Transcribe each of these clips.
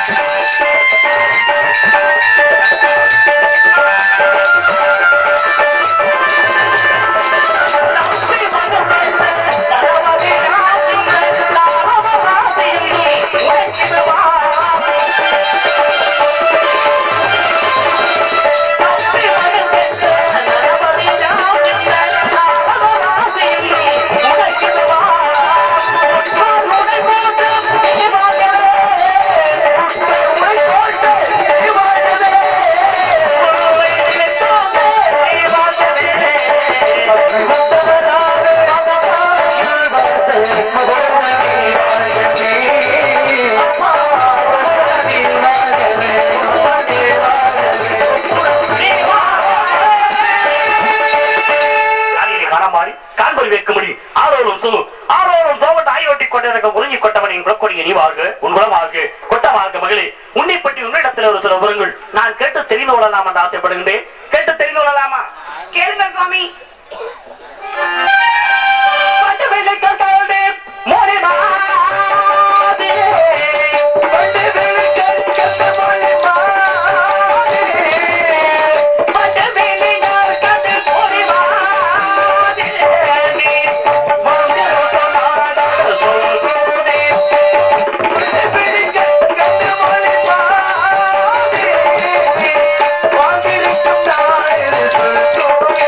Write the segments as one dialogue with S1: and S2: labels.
S1: காலியை காணமாடி காண்பொழி வைக்கும்படி ஆரோரும் சொல்லு ஆரோரும் தோவட்ட ஆயோட்டி கொண்டிருக்க உறிஞ்சி கொட்டவனின் குலக்கொடியை நீ வாழ்க உன் குலம் வாழ்க கொட்ட வாழ்க மகளே உன்னை பற்றி உன்னிடத்தில் ஒரு சில விவரங்கள் நான் கேட்டு தெரிந்து கொள்ளலாம் என்று ஆசைப்படுகின்றேன் கேட்டு தெரிந்து கொள்ளலாமா
S2: கேளுங்கள் சுவாமி
S1: பட்டு வெள்ளை கற்காதே, மோனே பாதே. பட்டு வெள்ளை கற்காத மோனே பாதே. பட்டு வெள்ளை கற்காத மோனே பாதே. மோனே பாதே, சொல்லுதே. பட்டு வெள்ளை கற்காத மோனே பாதே. வாழ்ந்திருக்கும் தாயே சொல்லுதே.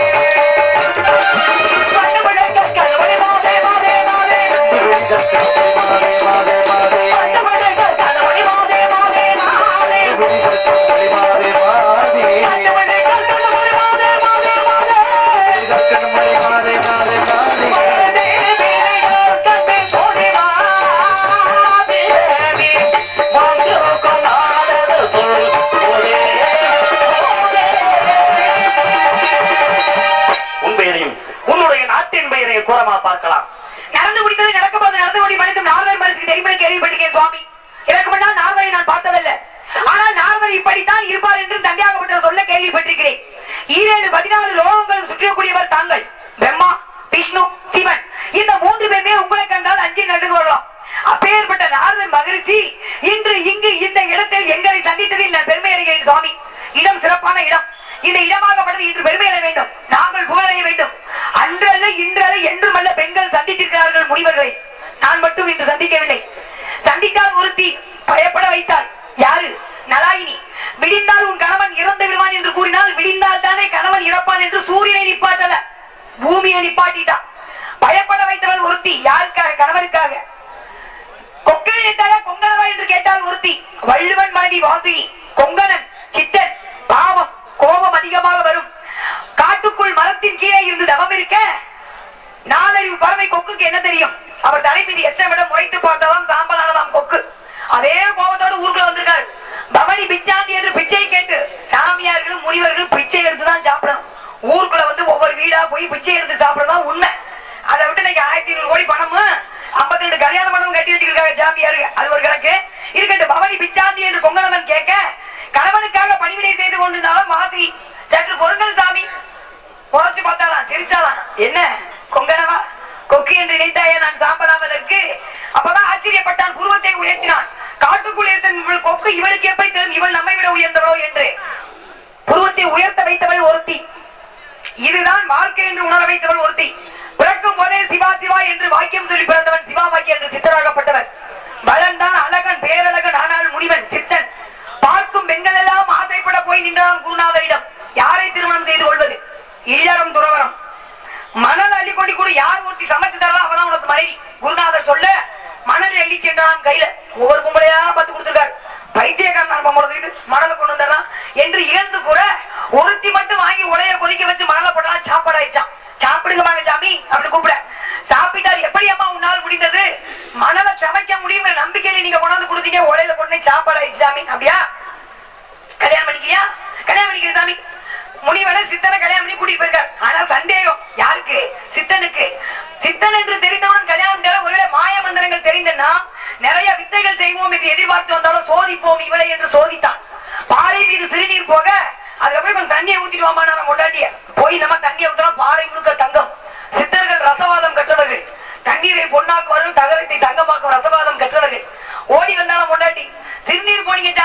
S1: உன் பெயரையும் உன்னுடைய நாட்டின் பெயரையும் கூறமா பார்க்கலாம்
S2: நடந்து முடிந்தது நடக்க போது நடந்து முடி மனிதம் நாரதர் மனசுக்கு தெரியுமே கேள்விப்பட்டிருக்கேன் சுவாமி எனக்கு முன்னால் நாரதரை நான் பார்த்ததில்லை ஆனால் நாரதர் இப்படித்தான் இருப்பார் என்று தந்தையாகப்பட்ட சொல்ல கேள்விப்பட்டிருக்கிறேன் ஈரேழு பதினாலு லோகங்களும் சுற்றக்கூடியவர் தாங்கள் பிரம்மா விஷ்ணு சிவன் இந்த மூன்று பேருமே உங்களை கண்டால் அஞ்சு நடுங்க வரலாம் அப்பேற்பட்ட நாரதர் மகிழ்ச்சி இன்று இங்கு இந்த இடத்தில் எங்களை சந்தித்ததில் நான் பெருமை அடைகிறேன் சுவாமி இடம் சிறப்பான இடம் இந்த இடமாகப்பட்டது இன்று பெருமை அடைய வேண்டும் நாங்கள் புகழடைய வேண்டும் அன்றல்ல இன்றல்ல என்றுமல்ல பெண்கள் சந்தித்திருக்கிறார்கள் முனிவர்களை நான் மட்டும் இன்று சந்திக்கவில்லை சந்தித்தால் ஒருத்தி பயப்பட வைத்தாள் யாரு நலாயினி விடிந்தால் உன் கணவன் இறந்து விடுவான் என்று கூறினால் விடிந்தால் தானே கணவன் இறப்பான் என்று சூரியனை நிப்பாட்டல பூமியை நிப்பாட்டிட்டான் பயப்பட வைத்தவள் ஒருத்தி யாருக்காக கணவனுக்காக கொக்கை நினைத்தாயா கொங்கணவா என்று கேட்டால் ஒருத்தி வள்ளுவன் மனைவி வாசுகி கொங்கணன் சித்தன் பாவம் கோபம் அதிகமாக வரும் காட்டுக்குள் மரத்தின் கீழே இருந்து தவம் இருக்க நாலறிவு பறவை கொக்குக்கு என்ன தெரியும் அவர் தலைமீது எச்சமிடம் முறைத்து பார்த்தாலும் சாம்பலானதாம் கொக்கு அதே கோபத்தோடு ஊருக்குள்ள வந்திருக்காரு பவனி பிச்சாந்தி என்று பிச்சை கேட்டு சாமியார்களும் முனிவர்களும் பிச்சை எடுத்துதான் சாப்பிடணும் ஊருக்குள்ள வந்து ஒவ்வொரு வீடா போய் பிச்சை எடுத்து சாப்பிடறதுதான் உண்மை அதை விட்டு இன்னைக்கு ஆயிரத்தி ஐநூறு கோடி பணமும் ஐம்பத்தி ரெண்டு கல்யாண மண்டபம் கட்டி வச்சிருக்காங்க சாமியாரு அது ஒரு கணக்கு இருக்கட்டும் பவனி பிச்சாந்தி என்று கொங்கணவன் கேட்க கணவனுக்காக பணிவிடை செய்து கொண்டிருந்தாலும் வாசி சற்று பொருங்கள் சாமி முறைச்சு பார்த்தாலாம் சிரிச்சாலாம் என்ன கொங்கணவா கொக்கு என்று நினைத்தாயே நான் சாம்பலாவதற்கு அப்பதான் ஆச்சரியப்பட்டான் புருவத்தை உயர்த்தினான் காட்டுக்குள் இருந்த இவள் கொக்கு இவளுக்கு எப்படி தெரியும் இவள் நம்மை விட உயர்ந்தவளோ என்று புருவத்தை உயர்த்த வைத்தவள் ஒருத்தி இதுதான் வாழ்க்கை என்று உணர வைத்தவள் ஒருத்தி பிறக்கும் போதே சிவா சிவா என்று வாக்கியம் சொல்லி பிறந்தவன் சிவா வாக்கியம் என்று சித்தராகப்பட்டவன் வளர்ந்தான் அழகன் பேரழகன் ஆனால் முனிவன் சித்தன் பார்க்கும் பெண்கள் எல்லாம் ஆசைப்பட போய் நின்றான் குருநாதரிடம் யாரை திருமணம் செய்து கொள்வது இல்லறம் துறவரம் மணல் அள்ளி கொடி கூட யார் ஒருத்தி சமைச்சு தரலாம் அவதான் உனக்கு மனைவி குருநாதர் சொல்ல மணல் அள்ளி சென்றான் கையில ஒவ்வொரு கும்பலையா பத்து கொடுத்திருக்காரு பைத்தியக்காரன் நம்ம போறது இது மணலை கொண்டு வந்துடலாம் என்று இழந்து கூற ஒருத்தி மட்டும் வாங்கி உலைய கொதிக்க வச்சு மணலை போட்டலாம் சாப்பாடு ஆயிடுச்சான் சாப்பிடுங்க வாங்க சாமி அப்படி கூப்பிட சாப்பிட்டார் எப்படி அம்மா உன்னால் முடிந்தது மணலை சமைக்க முடியும் நம்பிக்கையில நீங்க கொண்டாந்து கொடுத்தீங்க உலையில கொண்டு போய் சாப்பாடு ஆயிடுச்சு சாமி அப்படியா கல்யாணம் பண்ணிக்கிறியா கல்யாணம் பண்ணிக்கிற சாமி முனிவனை சித்தனை கல்யாணம் பண்ணி கூட்டிட்டு போயிருக்காரு ஆனா சந்தேகம் யாருக்கு சித்தனுக்கு சித்தன் என்று தெரிந்தவுடன் கல்யாணம் பண்ணால ஒருவேளை மாய மந்திரங்கள் தெரிந்தனா நிறைய வித்தைகள் செய்வோம் என்று எதிர்பார்த்து வந்தாலும் சோதிப்போம் இவளை என்று சோதித்தான் பாறை மீது சிறுநீர் போக அதுல போய் கொஞ்சம் தண்ணியை ஊத்திட்டு வாமா நம்ம கொண்டாட்டிய போய் நம்ம தண்ணியை ஊத்தலாம் பாறை முழுக்க தங்கம் சித்தர்கள் ரசவாதம் கற்றவர்கள் தண்ணீரை பொன்னாக்குவார்கள் தகரத்தை தங்கமாக்கும் ரசவாதம் கற்றவர்கள் ஓடி வந்தாலும் கொண்டாட்டி சிறுநீர் போனீங்க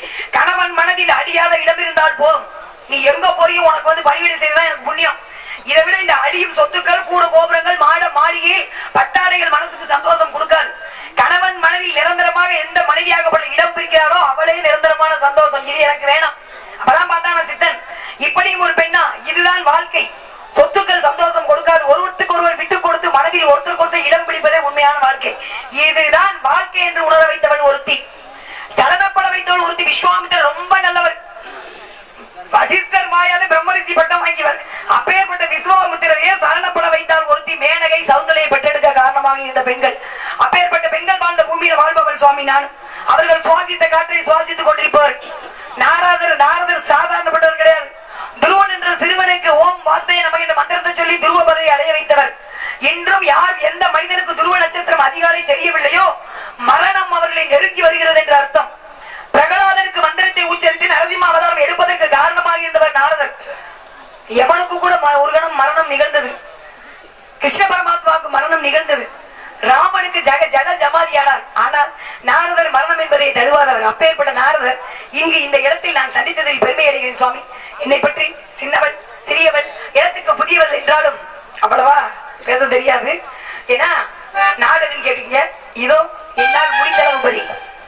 S2: கணவன் மனதில் அழியாத இடம் இருந்தால் போதும் நீ எங்க போறியும் உனக்கு வந்து பணிவிடை செய்யறதா எனக்கு புண்ணியம் இதை விட இந்த அழியும் சொத்துக்கள் கூட கோபுரங்கள் மாட மாளிகையில் பட்டாடைகள் மனசுக்கு சந்தோஷம் கொடுக்காது கணவன் மனதில் நிரந்தரமாக எந்த மனைவியாகப்பட்ட இடம் பிரிக்கிறாரோ அவளே நிரந்தரமான சந்தோஷம் இது எனக்கு வேணாம் அப்பதான் பார்த்தான சித்தன் இப்படியும் ஒரு பெண்ணா இதுதான் வாழ்க்கை சொத்துக்கள் சந்தோஷம் கொடுக்காது ஒருவருக்கு ஒருவர் விட்டு கொடுத்து மனதில் ஒருத்தருக்கு ஒருத்தர் இடம் பிடிப்பதே உண்மையான வாழ்க்கை இதுதான் வாழ்க்கை என்று உணர வைத்தவள் ஒருத்தி சலனப்பட வைத்தவள் ஒருத்தி விஸ்வாமித்திரர் ரொம்ப நல்லவர் வசிஷ்டர் வாயால பிரம்மரிஷி பட்டம் வாங்கியவர் அப்பேற்பட்ட விஸ்வாமித்திரரையே சரணப்பட வைத்தால் ஒருத்தி மேனகை சௌந்தலையை பெற்றெடுக்க காரணமாக இருந்த பெண்கள் அப்பேற்பட்ட பெண்கள் வாழ்ந்த பூமியில் வாழ்பவள் சுவாமி நான் அவர்கள் சுவாசித்த காற்றை சுவாசித்துக் கொண்டிருப்பவர் நாரதர் நாரதர் சாதாரணப்பட்டவர் கிடையாது துருவன் என்ற சிறுவனுக்கு ஓம் வாஸ்தே நமக்கு இந்த மந்திரத்தை சொல்லி துருவ பதவி அடைய வைத்தவர் இன்றும் யார் எந்த மனிதனுக்கு துருவ நட்சத்திரம் அதிகாலை தெரியவில்லையோ மரணம் அவர்களை நெருங்கி வருகிறது என்ற அர்த்தம் பிரகலாதனுக்கு மந்திரத்தை உச்சரித்து நரசிம்ம அவதாரம் எடுப்பதற்கு காரணமாக இருந்தவர் நாரதர் எவனுக்கு கூட ம- ஒரு கணம் மரணம் நிகழ்ந்தது கிருஷ்ண பரமாத்மாவுக்கு மரணம் நிகழ்ந்தது ராமனுக்கு ஜக ஜட ஜமாதியானார் ஆனால் நாரதர் மரணம் என்பதை தழுவாதவர் அப்பேற்பட்ட நாரதர் இங்கு இந்த இடத்தில் நான் சந்தித்ததில் பெருமை அடைகிறேன் சுவாமி என்னை பற்றி சின்னவள் சிறியவள் இடத்துக்கு புதியவள் என்றாலும் அவ்வளவா பேச தெரியாது ஏன்னா நாடகம் கேட்டீங்க இதோ என்னால் முடிந்த அளவு படி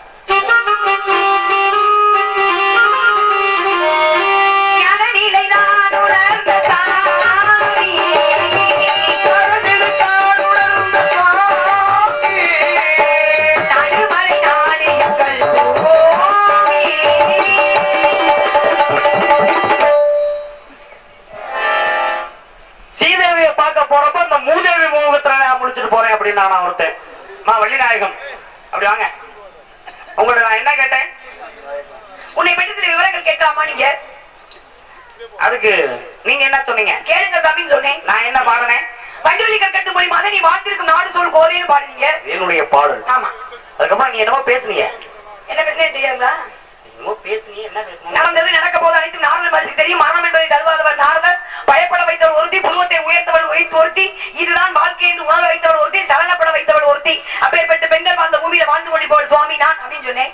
S2: ஞானநிலை நான் உணர்ந்த சாமி. நடுமறை நாடு எங்கள் பூமி.
S1: சீதேவியை பார்க்க போறப்ப இந்த மூதேவி முகத்துல நான் முடிச்சிட்டு போறேன் அப்படின்னு நான் ஒருத்தன் மா வள்ளிநாயகம் அப்படி வாங்க உங்கள்ட்ட நான் என்ன கேட்டேன்
S2: உன்னை பற்றி சில விவரங்கள் கேட்கலாமா நீங்க
S1: அதுக்கு நீங்க என்ன சொன்னீங்க
S2: கேளுங்க சாமின்னு சொன்னேன்
S1: நான் என்ன பாடினேன்
S2: வண்டிவலி கற்கட்டு மூலியமாக நீ வாழ்ந்திருக்கும் நாடு சொல் கோரின்னு பாடுனீங்க
S1: என்னுடைய பாடல்
S2: ஆமா
S1: அதுக்கப்புறம் நீ என்னமோ பேசுனீங்க
S2: என்ன பேசுனேன் தெரியாதுங்களா
S1: என்னமோ பேசுனீங்க என்ன பேசுனீங்க
S2: நடந்தது நடக்க போது அனைத்தும் நாரதர் மனசுக்கு தெரியும் மரணம் என்பதை தழுவாதவர் நாரதர் பயப்பட வைத்தவள் ஒருத்தி புருவத்தை உயர்த்தவள் உயர்த்து ஒருத்தி இதுதான் வாழ்க்கை என்று உணர வைத்தவள் ஒருத்தி சலனப்பட வைத்தவள் ஒருத்தி அப்பேற்பட்ட பெண்கள் வாழ்ந்த பூமியில வாழ்ந்து கொண்டிருப்பவள் சுவாமி நான் அப்படின்னு சொன்னேன்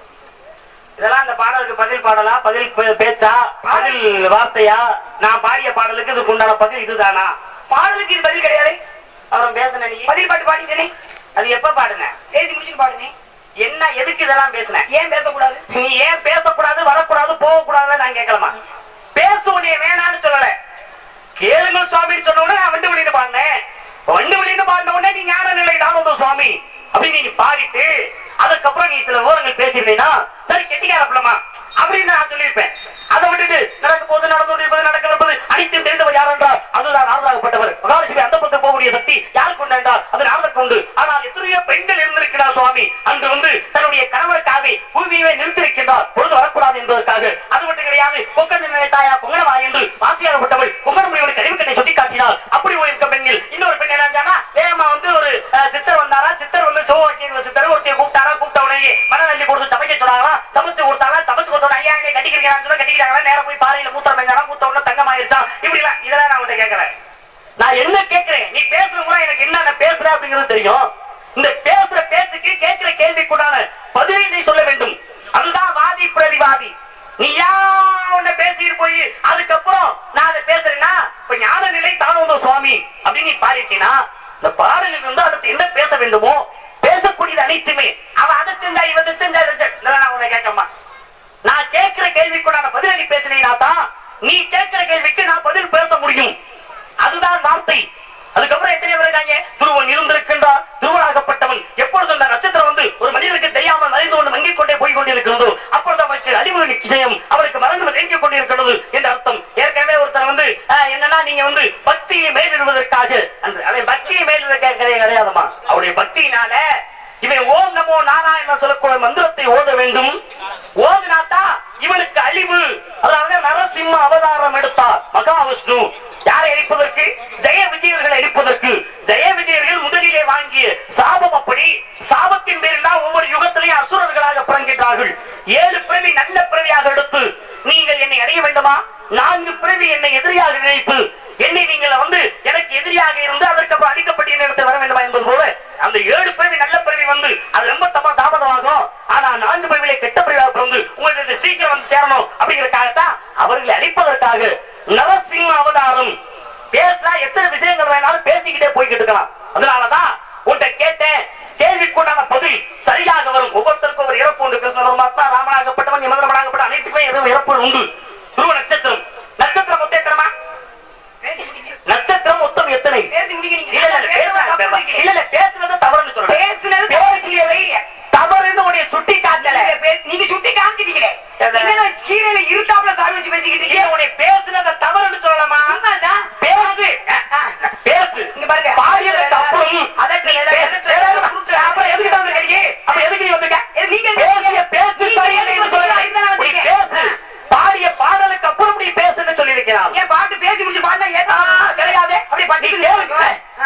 S1: இதெல்லாம் அந்த பாடலுக்கு பதில் பாடலா பதில் பே- பேச்சா பதில் வார்த்தையா நான் பாடிய பாடலுக்கு இதுக்கு உண்டான பதில் இதுதானா
S2: பாடலுக்கு இது பதில் கிடையாது
S1: அப்புறம் பேசுன நீ
S2: பதில் பாட்டு பாடிட்டேனே
S1: அது எப்ப பாடுன
S2: பேசி முடிச்சுட்டு பாடுனேன்
S1: என்ன எதுக்கு இதெல்லாம் பேசுன
S2: ஏன் பேசக்கூடாது
S1: நீ ஏன் பேசக்கூடாது வரக்கூடாது போகக்கூடாதுன்னு நான் கேட்கலாமா பேச உடனே வேணான்னு சொல்லல கேளுங்கள் சுவாமின்னு சொன்ன உடனே நான் வண்டு வெளியிட்டு பாடினேன் வண்டு வெளியிட்டு பாடின உடனே நீ ஞான நிலை தானந்த சுவாமி அப்படின்னு நீ பாடிட்டு அதுக்கப்புறம் நீ சில விவரங்கள் பேசியிருந்தீங்கன்னா சரி கெட்டிக்கார பிள்ளமா அப்படின்னு நான் சொல்லியிருப்பேன் அதை விட்டுட்டு நடக்க போது நடந்து கொண்டிருப்பது நடக்க இருப்பது அனைத்தும் தெரிந்தவர் யார் என்றால் அதுதான் நாரதாகப்பட்டவர் மகாலட்சுமி அந்த பக்கம் போகக்கூடிய சக்தி யாருக்கு உண்டு என்றால் அது நாரதற்கு உண்டு ஆனால் எத்தனையோ பெண்கள் இருந்திருக்கிறார் சுவாமி அன்று வந்து தன்னுடைய கணவருக்காக பூமியை நிறுத்திருக்கின்றார் பொழுது வரக்கூடாது என்பதற்காக அது மட்டும் கிடையாது கொக்கன் நினைத்தாயா கொங்கணவா என்று வாசியாகப்பட்டவள் கொங்கண முனிவனுக்கு அறிவுக்கண்ணை சுட்டி காட்டினார் அப்படி இருக்க பெண்ணில் இன்னொரு பெண் என்ன வேகமா வந்து ஒரு அஹ், சித்தர் வந்தாரா சித்தர் வந்து சிவவாக்கிய சித்தர் ஒருத்தைய கூப்பிட்டாரா கூப்பிட்ட உடனே மணநள்ளி கொடுத்து சமைக்க சொன்னாங்களா சமைச்சு கொடுத்தாரா சமைச்சு கொடுத்தா ஐயா என்னை கட்டிக்கிறீங்கன்னு சொல்ல கட்டிக்கிறாங்களா நேரம் போய் பாறையில மூத்திரம் பெஞ்சாரா மூத்த உடனே தங்கம் ஆயிருச்சா இப்படி எல்லாம் இதெல்லாம் நான் உன்கிட்ட கேட்கல நான் என்ன கேட்கிறேன் நீ பேசுற முறை எனக்கு என்ன பேசுற அப்படிங்கிறது தெரியும் இந்த பேசுற பேச்சுக்கு கேட்கிற கேள்விக்குண்டான பதிலை நீ சொல்ல வேண்டும் அதுதான் வாதி பிரதிவாதி நீ யாருன்னு பேசிட்டு போய் அதுக்கப்புறம் நான் அதை பேசுறேன்னா இப்ப ஞான நிலை தானோந்த சுவாமி அப்படின்னு நீ பாடிட்டீங்கன்னா இந்த பாடலில் இருந்து அடுத்து என்ன பேச வேண்டுமோ பேசக்கூடியது அனைத்துமே அவன் அதை செஞ்சா இவன் இதை செஞ்சா இதை செஞ்சா. இதெல்லாம் நான் உன்னை கேட்கமா நான் கேட்கிற கேள்விக்குண்டான பதிலை நீ பேசினீங்கன்னா தான் நீ கேட்கிற கேள்விக்கு நான் பதில் பேச முடியும் அதுதான் வார்த்தை அதுக்கப்புறம் எத்தனை பேர் இருக்காங்க துருவன் இருந்திருக்கின்றார் திருவனாகப்பட்டவன் எப்பொழுது அந்த நட்சத்திரம் வந்து ஒரு மனிதனுக்கு தெரியாமல் மறைந்து கொண்டு மங்கிக் கொண்டே போய் கொண்டிருக்கிறதோ அப்பொழுது அவருக்கு அழிவு நிச்சயம் அவருக்கு மறந்து தேங்கிக் கொண்டிருக்கிறது என்ற அர்த்தம் ஏற்கனவே ஒருத்தர் வந்து ஆஹ், என்னன்னா நீங்க வந்து பக்தியை மேலிடுவதற்காக அந்த அவன் பக்தியை மேலிடுவதற்காக கிடையாதுமா அவருடைய பக்தியினால இவன் ஓம் நமோ நாராயண சொல்லக்கூடிய மந்திரத்தை ஓத வேண்டும் ஓதுனாத்தா இவனுக்கு அழிவு அதாவது நரசிம்ம அவதாரம் எடுத்தார் மகாவிஷ்ணு யாரை அழிப்பதற்கு ஜெய விஜயர்களை அழிப்பதற்கு ஜெய விஜயர்கள் முதலிலே வாங்கிய சாபம் அப்படி சாபத்தின் பேரில் தான் ஒவ்வொரு யுகத்திலேயும் அசுரர்களாக பிறங்கின்றார்கள் ஏழு பிறவி நல்ல பிறவியாக எடுத்து நீங்கள் என்னை அடைய வேண்டுமா நான்கு பிறவி என்னை எதிரியாக நினைத்து என்னை நீங்கள் வந்து எனக்கு எதிரியாக இருந்து அதற்கு அப்புறம் அழிக்கப்பட்ட நேரத்தில் வர வேண்டுமா என்பது போல அந்த ஏழு பிறவி நல்ல பிறவி வந்து அது ரொம்ப தப்பா தாமதமாகும் ஆனா நான்கு பிறவிலே கெட்ட பிறவியாக பிறந்து உங்களுக்கு இந்த அப்படிங்கறதுக்காகத்தான் அவர்களை அழிப்பதற்காக நரசிம்ம அவதாரம் பேசினா எத்தனை விஷயங்கள் வேணாலும் பேசிக்கிட்டே போய்கிட்டு இருக்கலாம் அதனாலதான் உன்கிட்ட கேட்டேன் கேள்விக்குண்டான பதில் சரியாக வரும் ஒவ்வொருத்தருக்கும் ஒரு இறப்பு உண்டு கிருஷ்ண பரமாத்மா ராமனாகப்பட்டவன் யமதரமனாகப்பட்ட அனைத்துக்குமே எதுவும் இறப்பு உண்டு துருவ நட்சத்திரம் நட்சத்திரம் மொத்தம் எத்தனைமா
S2: பேசி முடிங்க.
S1: நட்சத்திரம் மொத்தம் எத்தனை
S2: பேசி முடிங்க நீங்க.
S1: இல்ல இல்ல
S2: பேசுறது தப்பு
S1: பேசுறது
S2: இருக்கு.
S1: இல்ல இல்ல பேசுறது தவறுன்னு சொல்றேன்
S2: பேசுனது தவறு இல்லையே.
S1: தவறுன்னு உடைய சுட்டி காட்டல
S2: நீங்க பே- நீங்க சுட்டி காமிச்சிட்டீங்களே
S1: எதை?
S2: என்னடா கீரையில இருட்டாப்புல சாவி வச்சு பேசிக்கிட்டு
S1: இல்ல
S2: இருக்கீங்க
S1: உடைய பேசுனத தவறுன்னு சொல்லலாமா
S2: உண்மைதான்.
S1: பேசு அஹ், அஹ், பேசு
S2: இங்க பாருங்க.
S1: பாடியதுக்கு அப்புறம்
S2: அதற்கு
S1: நீ
S2: மேல
S1: பேசு.
S2: அதற்கு
S1: வேற
S2: மேல
S1: எதுக்கு
S2: குறுக்கு.
S1: அப்புறம் எதுக்கு தான் வந்திருக்க நீ? அப்புறம் எதுக்கு நீ வந்திருக்க?
S2: ஏ, நீங்க
S1: பேசிய பேச்சு
S2: நீங்க
S1: சரியில்லை என்று
S2: எதுக்கு
S1: சொல்லல.
S2: வந்தீங்க? இதுதான்
S1: நீ
S2: வந்தீங்க.
S1: பேசு பாடிய பாடலுக்கு அப்புறம் நீ பேசுன்னு சொல்லியிருக்கிறான்
S2: ஏன் பாட்டு பேசி முடிச்சு பாடினா ஏத்தா
S1: கிடையாது
S2: அப்படி
S1: நீ
S2: பட்டி
S1: கேளு.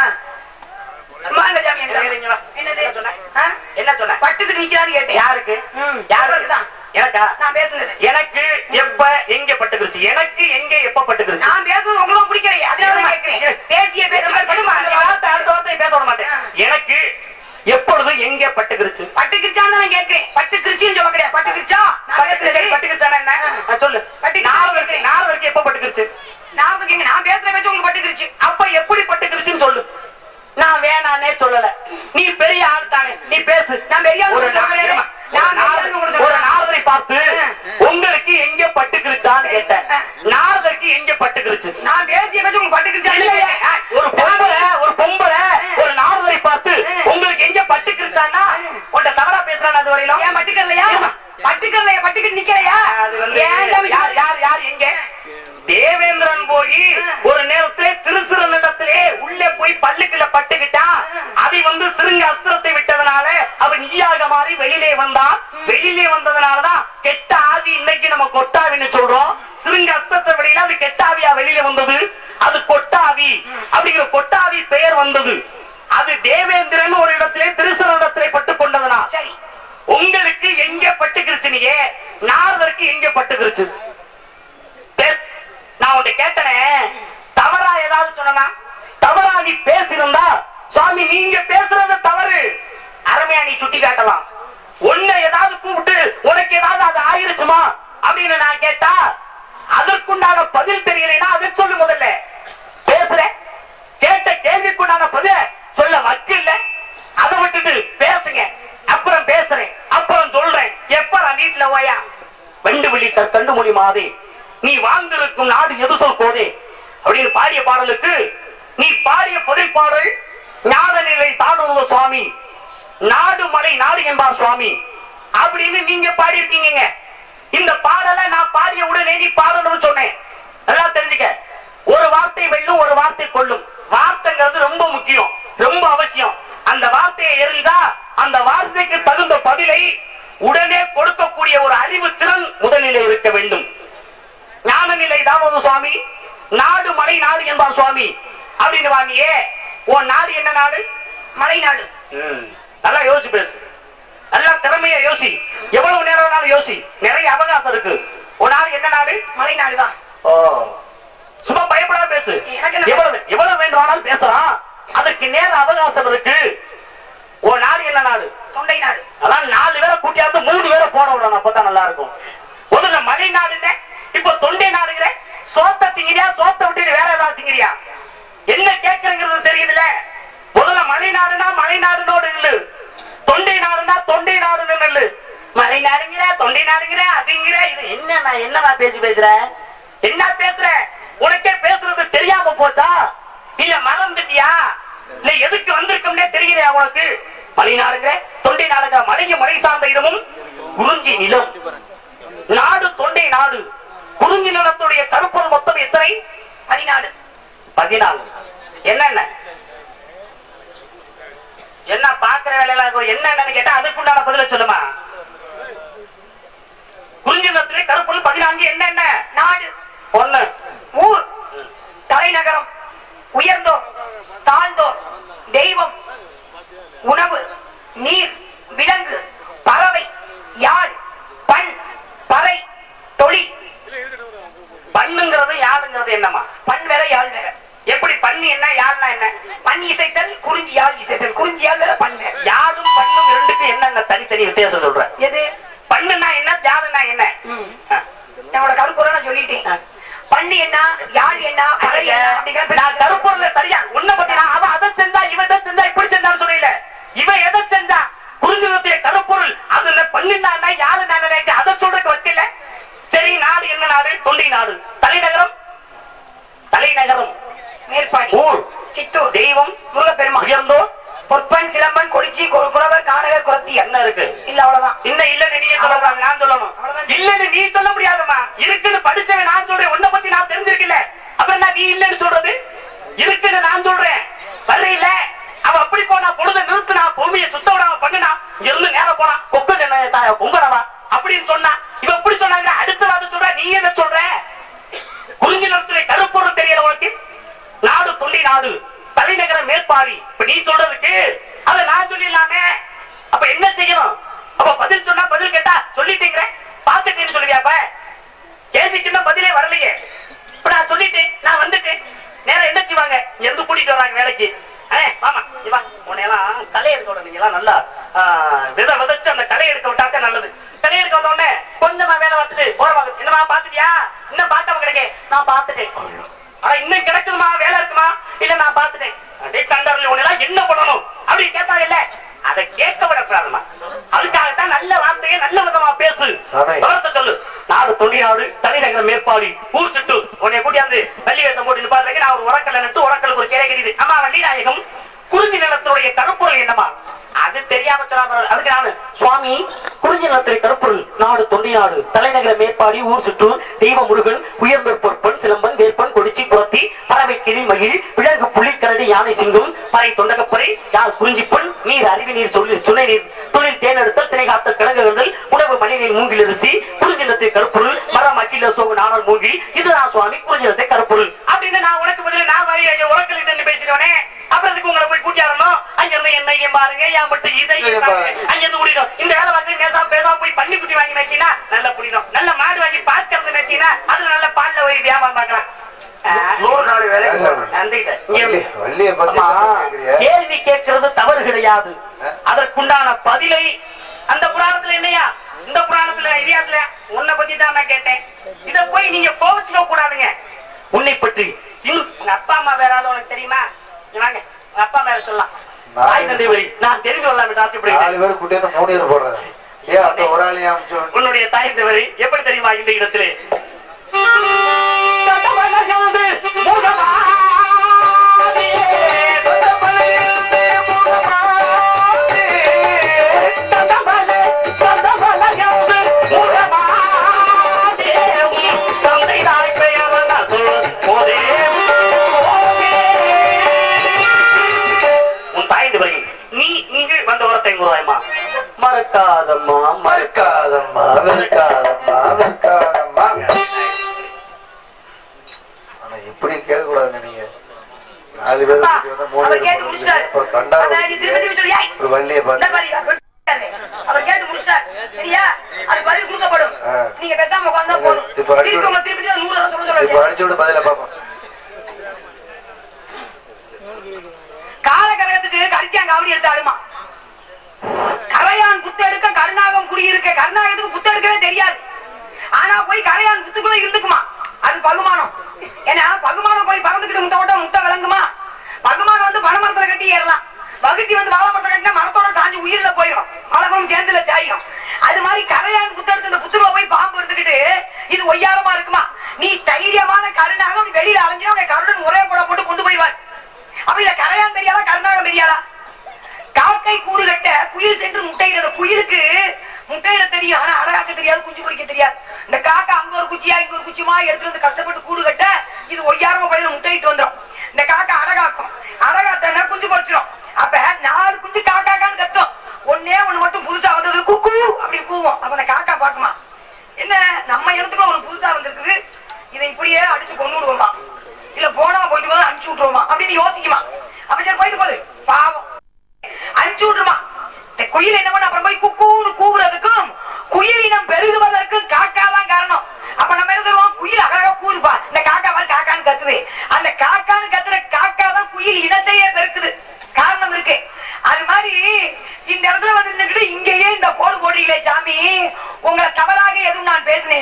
S2: மாங்க சாமி எங்க?
S1: இங்க வா.
S2: என்னது
S1: என்ன சொன்ன?
S2: ஆ?
S1: என்ன சொன்ன
S2: பட்டுக்கிட்டு நிக்கிறான்னு கேட்டேன்
S1: யாருக்கு
S2: ம்,
S1: யாருக்கு
S2: அவருக்கு தான்.
S1: எனக்கா
S2: நான் பேசுனது
S1: எனக்கு எப்ப எங்க பட்டுக்கிருச்சு எனக்கு எங்க எப்ப பட்டுக்கிருச்சு
S2: நான் பேசுறது உங்களுக்கு பிடிக்கலையே அதனால தான் கேட்கிறேன் பேசிய பேச்சுகள்
S1: படுமா, நீ
S2: படுமா
S1: வார்த்தை அடுத்த வார்த்தை பேச விட மாட்டேன் எனக்கு எப்பொழுது எங்க பட்டுக்கிருச்சு
S2: பட்டு கிரிச்சான்னு நான் கேட்கிறேன் பட்டு கிரிச்சின்னு சொல்ல கிடையாது பட்டு கிரிச்சா நான்
S1: பட்டுக்கிருச்சு
S2: பேசுறது
S1: பட்டுக்கிருச்சானா என்ன ஆ, சொல்லு
S2: பட்டுக்கிருச்சு
S1: நாலு
S2: கேட்கிறேன்.
S1: நாலு வரைக்கும் எப்ப பட்டுக்கிருச்சு
S2: நான் கேங்க நான் பேசுற பேச்சு உங்களுக்கு பட்டு கிரிச்சு
S1: அப்ப எப்படி பட்டுக்கிருச்சுன்னு சொல்லு நான் வேணானே சொல்லல நீ பெரிய ஆள் தானே நீ பேசு
S2: நான் பெரிய ஆள்
S1: ஒரு
S2: சொல்லல.
S1: நாள்
S2: நான்
S1: நான்
S2: பெரிய ஆள் உங்களுக்கு
S1: ஒரு
S2: சொல்றேன்.
S1: நாரதரை பார்த்து உங்களுக்கு எங்க பட்டுக்கிருச்சான்னு கேட்டேன் நாரதருக்கு எங்க பட்டுக்கிருச்சு
S2: நான் பேசிய பேச்சு உங்களுக்கு பட்டு கிரிச்சா
S1: இல்லையே, ஒரு பொம்பளை ஒரு பொம்பளை ஒரு நாரதரை பார்த்து உங்களுக்கு எங்க பட்டுக்கிருச்சான்னா உன்ட தவறா பேசுறான் அது வரையிலும்
S2: ஏன் பட்டுக்கலையா பட்டுக்கலையா பட்டுக்கிட்டு நிக்கலையா
S1: அது வந்து
S2: ஏன் சாமி
S1: யார் யார் யார் எங்க தேவேந்திரன் போய் ஒரு நேரத்திலே திருசிறனிடத்திலே உள்ளே போய் பல்லுக்குள்ள பட்டுக்கிட்டான் அதை வந்து சிறுங்க அஸ்திரத்தை விட்டதனால அவன் ஈயாக மாறி வெளியிலே வந்தான் வெளியிலே வந்ததுனாலதான் கெட்ட ஆவி இன்னைக்கு நம்ம கொட்டாவின்னு சொல்றோம் சிறுங்க அஸ்திரத்தை வெளியில அது கெட்ட ஆவியா வெளியில வந்தது அது கொட்டாவி அப்படிங்கிற கொட்டாவி பெயர் வந்தது அது தேவேந்திரன் ஒரு இடத்திலே திருசிறனிடத்திலே பட்டு கொண்டதனா
S2: சரி
S1: உங்களுக்கு எங்க பட்டுக்கிருச்சு நீங்க நாரதருக்கு எங்க பட்டுக்கிருச்சு பேஸ். நான் உன்னை கேட்டனே தவறா ஏதாவது சொன்னா தவறா நீ பேசியிருந்தா சுவாமி நீங்க பேசுறது தவறு அருமையா நீ சுட்டி காட்டலாம் உன்னை ஏதாவது கூப்பிட்டு உனக்கு ஏதாவது அது ஆயிருச்சுமா அப்படின்னு நான் கேட்டா அதற்குண்டான பதில் தெரியலைன்னா அதை சொல்லு முதல்ல பேசுறேன் கேட்ட கேள்விக்குண்டான பதில சொல்ல வக்கில்ல அதை விட்டுட்டு பேசுங்க அப்புறம் பேசுறேன் அப்புறம் சொல்றேன் எப்ப நான் வீட்டுல ஓயா வெண்டு விழித்த கண்டு மொழிமாதே நீ வாழ்ந்திருக்கும் நாடு எது சொல் கோதே அப்படின்னு பாடிய பாடலுக்கு நீ பாடிய பதில் பாடல் ஞான நிலை தானுள்ள சுவாமி நாடு மலை நாடு என்பார் சுவாமி அப்படின்னு நீங்க பாடி இருக்கீங்க இந்த பாடலை நான் பாடிய உடனே நீ பாடணும்னு சொன்னேன் நல்லா தெரிஞ்சுக்க ஒரு வார்த்தை வெல்லும் ஒரு வார்த்தை கொள்ளும் வார்த்தைங்கிறது ரொம்ப முக்கியம் ரொம்ப அவசியம் அந்த வார்த்தையை எரிஞ்சா அந்த வார்த்தைக்கு தகுந்த பதிலை உடனே கொடுக்கக்கூடிய ஒரு அறிவு திறன் முதலிலே இருக்க வேண்டும் ஞான நிலை தாமோத சுவாமி நாடு மலை நாடு என்பார் சுவாமி அப்படின்னு வாங்கியே உன் நாடு என்ன நாடு
S2: மலைநாடு
S1: நல்லா யோசிச்சு பேசு நல்லா திறமையா யோசி எவ்வளவு நேரம் வேணாலும் யோசி நிறைய அவகாசம் இருக்கு உன் நாடு என்ன நாடு
S2: மலைநாடு தான்
S1: ஓ சும்மா பயப்படாம பேசு
S2: எனக்கு என்ன-
S1: எவ்வளவு எவ்வளவு வேண்டுமானாலும் பேசலாம் அதுக்கு நேர அவகாசம் இருக்கு உன் நாடு என்ன நாடு
S2: தொண்டை நாடு
S1: அதான் நாலு பேரை கூட்டியாந்து மூணு பேரை போட விடணும் அப்பதான் நல்லா இருக்கும் முதல்ல மலை நாடுங்க இப்ப தொண்டை நாடுங்கிற சோத்த திங்கிறியா சோத்த விட்டு வேற ஏதாவது திங்கிறியா என்ன கேட்கறங்கிறது தெரியுதுல முதல்ல மலை நாடுனா மலை நாடுனோடு நில்லு தொண்டை நாடுனா தொண்டை நாடுன்னு நில்லு மலை நாடுங்கிற தொண்டை நாடுங்கிற அதுங்கிற இது என்ன நான் என்னமா பேசி பேசுற என்ன பேசுற உனக்கே பேசுறது தெரியாம போச்சா இல்ல மறந்துட்டியா இல்ல எதுக்கு வந்திருக்கோம்னே தெரியலையா உனக்கு மலை நாடுங்கிற தொண்டை நாடுங்கிற மலைய மலை சார்ந்த இடமும் குறிஞ்சி நிலம் நாடு தொண்டை நாடு குறிஞ்சி நிலத்துடைய கருப்பொருள் மொத்தம் எத்தனை
S2: பதினாடு
S1: பதினாலு என்னென்ன என்ன பாக்குற வேலையில இருக்கும் என்னென்னு கேட்டா அதுக்குண்டான பதில சொல்லுமா குறிஞ்சி நிலத்துடைய கருப்பொருள் பதினான்கு என்னென்ன
S2: நாடு
S1: ஒண்ணு
S2: ஊர் தலைநகரம் உயர்ந்தோர் தாழ்ந்தோர் தெய்வம் உணவு நீர் விலங்கு பறவை யாழ் பண் பறை தொழில்
S1: பண்ணுங்கிறது யாருங்கிறது என்னமா
S2: பண் வேற யாழ் வேற
S1: எப்படி பண்ணி என்ன யாருன்னா என்ன
S2: பண் இசைத்தல் குறிஞ்சி யாழ் இசைத்தல் குறிஞ்சி யாழ் வேற பண் வேற
S1: யாரும் பண்ணும் இரண்டுக்கும் என்னென்ன தனித்தனி வித்தியாசம் சொல்ற
S2: எது
S1: பண்ணுனா என்ன யாருன்னா என்ன
S2: ம்.
S1: ஆ.
S2: என்னோட பண்ணு என்ன யாழ் என்ன பறை என்ன அப்படிங்கிற
S1: நான் கருப்பூர்ல சரியா உன்னை பத்தி நான் அவன் அதை செஞ்சா இவன் இதை செஞ்சா இப்படி செஞ்சான்னு சொல்லல இவன் எதை செஞ்சா குறிஞ்சிலத்திய கருப்பொருள் அதுல பங்குனா யாரு நான் நினைக்க அதை சொல்றதுக்கு வைக்கல சரி நாடு என்ன நாடு தொண்டி நாடு தலைநகரம் தலைநகரம்
S2: மேற்பாடி
S1: ஊர்
S2: சித்தூர்
S1: தெய்வம்
S2: முருகப்பெருமான்
S1: உயர்ந்தோர்
S2: பொற்பன் சிலம்பன் கொடிச்சி கு- குறவர் காணகர் குரத்தியர்
S1: என்ன இருக்கு
S2: இல்ல அவ்வளவுதான்
S1: இன்னும் இல்லன்னு நீங்க சொல்லக்கூடாது நான் சொல்லணும்
S2: அவ்வளவுதான்.
S1: இல்லன்னு நீ சொல்ல முடியாதும்மா இருக்குன்னு படிச்சவன் நான் சொல்றேன் உன்னை பத்தி நான் தெரிஞ்சிருக்கல அப்புறம் நான் நீ இல்லன்னு சொல்றது இருக்குன்னு நான் சொல்றேன் வர்றீல அவன் அப்படி போனா பொழுத நிறுத்தினா பூமியை சுத்த விடாம பண்ணினா இருந்து நேரம் போனா கொக்கு தாய பொங்கடவா அப்படின்னு சொன்னா இவன் இப்படி சொன்னாங்க அடுத்த வாரம் சொல்ற நீ என்ன சொல்ற குறிஞ்சி நிலத்துல கருப்பொருள் தெரியல உனக்கு நாடு தொண்டி நாடு தலைநகர மேற்பாடி இப்ப நீ சொல்றதுக்கு அத நான் சொல்லிடலாமே அப்ப என்ன செய்யணும் அப்ப பதில் சொன்னா பதில் கேட்டா சொல்லிட்டீங்க பாத்துட்டேன்னு சொல்லுவியாப்ப கேள்விக்கு இன்னும் பதிலே வரலையே இப்ப நான் சொல்லிட்டேன் நான் வந்துட்டேன் நேரம் என்ன செய்வாங்க இங்க இருந்து கூட்டிட்டு வர்றாங்க வேலைக்கு அண்ணே மாமா நீ வா உன்னையெல்லாம் களை எடுக்க விட நீங்க எல்லாம் நல்லா ஆ, விதை விதைச்சு அந்த களை எடுக்க விட்டாக்க நல்லது களை எடுக்க வந்த உடனே கொஞ்சமா வேலை பார்த்துட்டு போறவாங்க என்னமா பாத்துட்டியா இன்னும் பார்க்காம கிடைக்க நான் பார்த்துட்டேன் ஆனா இன்னும் கிடக்குதுமா வேலை இருக்குமா இல்ல நான் பார்த்துட்டேன் அப்படியே கண்டறில் உன்னெல்லாம் என்ன பண்ணணும் அப்படி கேட்பாங்க இல்ல அதை கேட்க விடக்கூடாதுமா அதுக்காகத்தான் நல்ல வார்த்தையை நல்ல விதமா பேசு
S3: சாமி.
S1: விவரத்தை சொல்லு நாடு தொண்டி நாடு தலைநகர மேற்பாடி ஊர் சுட்டு உன்னை கூட்டியாந்து வெள்ளி வேஷம் போட்டு நிப்பாடுறீங்க நான் ஒரு உரக்கல்ல நட்டு உரக்கலுக்கு ஒரு சிறை கட்டிது ஆமா வள்ளிநாயகம் குறிஞ்சி நிலத்துடைய கருப்பொருள் என்னமா அது தெரியாம சொல்லாம அதுக்கு நானு சுவாமி குறிஞ்சி நிலத்துடைய கருப்பொருள் நாடு தொண்டி நாடு தலைநகர மேற்பாடி ஊர் சுற்று தெய்வ முருகன் உயர்ந்த பொற்பன் சிலம்பன் வேற்பன் கொடிச்சி புரத்தி பறவை கிளி மகிழ் விலங்கு புலி கரடி யானை சிங்கம் பறை தொண்டகப்பறை யார் குறிஞ்சிப்பெண் நீர் அருவி நீர் சொல்லி துணை நீர் தொழில் தேனெடுத்தல் திணை காத்தல் கிழங்குகள் உணவு மணி நீர் மூங்கில் அரிசி குறிஞ்சினத்தை கருப்பொருள் மரம் அக்கில சோகு நாணல் மூங்கி இதுதான் சுவாமி குறிஞ்சினத்தை கருப்பொருள் அப்படின்னு நான் உனக்கு பதில் நான் வாய் ஐயா உரக்கல் நின்று பேசிடுவனே அப்புறம் அதுக்கு உங்களை போய் கூட்டியாரணும் அங்க இருந்து என்ன ஐயம் பாருங்க ஏன் மட்டும் இதை ஐயம் பாருங்க அங்க இருந்து கூட்டிடும் இந்த வேலை பார்த்து பேசாம பேசாம போய் பண்ணி குட்டி வாங்கி வச்சீங்கன்னா நல்ல புடிடும் நல்ல மாடு வாங்கி பார்க்கறது வச்சீங்கன்னா அது நல்ல பால்ல போய் வியாபாரம் பார்க்கலாம் ஆ.
S3: நூறு நாள் வேலைக்கு
S4: ஏன் சார்?
S3: போகணும்.
S1: நன்றிங்க. இங்க
S4: வள்ளி
S1: இருந்து.
S4: வள்ளிய பத்தி
S1: அம்மா,
S4: என்ன கேக்குறிய?
S1: கேள்வி கேட்கிறது தவறு கிடையாது
S4: ஆ?
S1: அதற்குண்டான பதிலை அந்த புராணத்துல என்னையா இந்த புராணத்துல இதிகாசத்துல உன்னை பத்தி தான் நான் கேட்டேன் இத போய் நீங்க கோவிச்சுக்க கூடாதுங்க உன்னை பற்றி இன்னும் உங்க அப்பா அம்மா வேற யாராவது உனக்கு தெரியுமா இங்க வாங்க உங்க அப்பா மேல சொல்லலாம்
S4: நான்
S1: தாய் தந்தை வழி நான் தெரிஞ்சு கொள்ளலாம் என்று
S4: நாலு
S1: ஆசைப்படுகிறேன்
S4: பேர் கூட்டி வந்து மூணு பேர் போடுறது ஏன் அந்த ஒரு ஆளையும் அனுப்பிச்சு விட்டு-
S1: உன்னுடைய தாய் தந்தை வழி எப்படி தெரியுமா இந்த இடத்திலே உன் தாய் தந்தை வழி நீ இங்கு வந்த வரத்தை ரூபாய்மா மறக்காதம்மா மறக்க
S4: வெறுக்காதம்மா வெறுக்காதம்மா வெறுக்காதம்மா ஆனா இப்படி கேட்க கூடாதுங்க நீங்க நாலு பேர்
S2: அப்பா,
S4: கூட்டி வந்து மூணு
S2: அவர்
S4: பேர்
S2: கேட்டு
S4: போடுறது.
S2: முடிச்சிட்டாரு.
S4: அப்புறம் கண்டா
S2: அதான் நீ திருப்பி திருப்பி சொல்லியா?
S4: ஒரு வள்ளிய
S2: இந்த
S4: பார்த்து
S2: பாரு, அவர் கேட்டாரு. அவர் கேட்டு முடிச்சிட்டாரு. சரியா? அது பதில் கொடுக்கப்படும்.
S4: ஆ.
S2: நீங்க பேசாம உட்கார்ந்தா போதும்.
S4: இப்ப அடுத்து-
S2: திருப்பி உங்களை திருப்பி திருப்பி நூறு தடவை சொல்ல சொல்ல
S4: இப்ப
S2: வைக்கிறேன்.
S4: அடிச்சு விட்டு பதில பாப்போம்
S2: காலகரகத்துக்கு கரிச்சான் காவடி எடுத்து ஆடுமா கரையான் புத்தெடுக்க கருணாகம் குடியிருக்க கருணாகத்துக்கு புத்தெடுக்கவே தெரியாது ஆனா போய் கரையான் புத்துக்குள்ள இருந்துக்குமா அது பகுமானம் ஏன்னா பகுமானம் போய் பறந்துக்கிட்டு முட்டை விட்டா முட்டை விளங்குமா பகுமானம் வந்து பனைமரத்துல கட்டி ஏறலாம் வகுத்தி வந்து வாழை மரத்துல கட்டினா மரத்தோட சாஞ்சு உயிரில போயிடும் மலமும் சேர்ந்துல சாயும் அது மாதிரி கரையான் புத்தெடுத்து இந்த புத்துருவ போய் பாம்பு இருந்துகிட்டு இது ஒய்யாரமா இருக்குமா நீ தைரியமான கருணாகம் நீ வெளியில அலைஞ்சினா உன்னை கருடன் ஒரே போட போட்டு கொண்டு போய்வார் அப்ப இல்ல கரையான் பெரியாளா கருணாகம் பெரியாளா காக்கை கூடு கட்ட குயில் சென்று முட்டையிடுறது குயிலுக்கு முட்டையிட தெரியும் ஆனா அடகாக்க தெரியாது குஞ்சு பொறிக்க தெரியாது இந்த காக்கா அங்க ஒரு குச்சியா இங்க ஒரு குச்சியுமா எடுத்துட்டு வந்து கஷ்டப்பட்டு கூடு கட்ட இது ஒய்யாரமா பயில முட்டையிட்டு வந்துரும் இந்த காக்கா அடகாக்கும் அடகாத்தனா குஞ்சு பொறிச்சிரும் அப்ப நாலு குஞ்சு காக்காக்கான்னு கத்தும் ஒன்னே ஒண்ணு மட்டும் புதுசா வந்தது குக்கு அப்படி கூவும் அப்ப அந்த காக்கா பாக்குமா என்ன நம்ம இடத்துக்குள்ள ஒண்ணு புதுசா வந்திருக்குது இதை இப்படியே அடிச்சு கொண்டு விடுவோமா இல்ல போனா போயிட்டு போது அனுப்பிச்சு விட்டுருவோமா அப்படின்னு யோசிக்குமா அப்ப சரி போயிட்டு போகுது பாவம் அனுப்பிச்சு விட்டுருமா இந்த குயில் என்ன பண்ண அப்புறம் போய் குக்கூன்னு கூவுறதுக்கும் குயில் இனம் பெருகுவதற்கும் காக்கா தான் காரணம் அப்ப நம்ம என்ன சொல்லுவோம் குயில் அழகா கூதுப்பா இந்த காக்கா மாதிரி காக்கான்னு கத்துது அந்த காக்கான்னு கத்துற காக்கா தான் குயில் இனத்தையே பெருக்குது காரணம் இருக்கு அது மாதிரி இந்த இடத்துல வந்து நின்னுக்கிட்டு இங்கேயே இந்த போடு போடுறீங்களே சாமி உங்களை தவறாக எதுவும் நான் பேசினேனா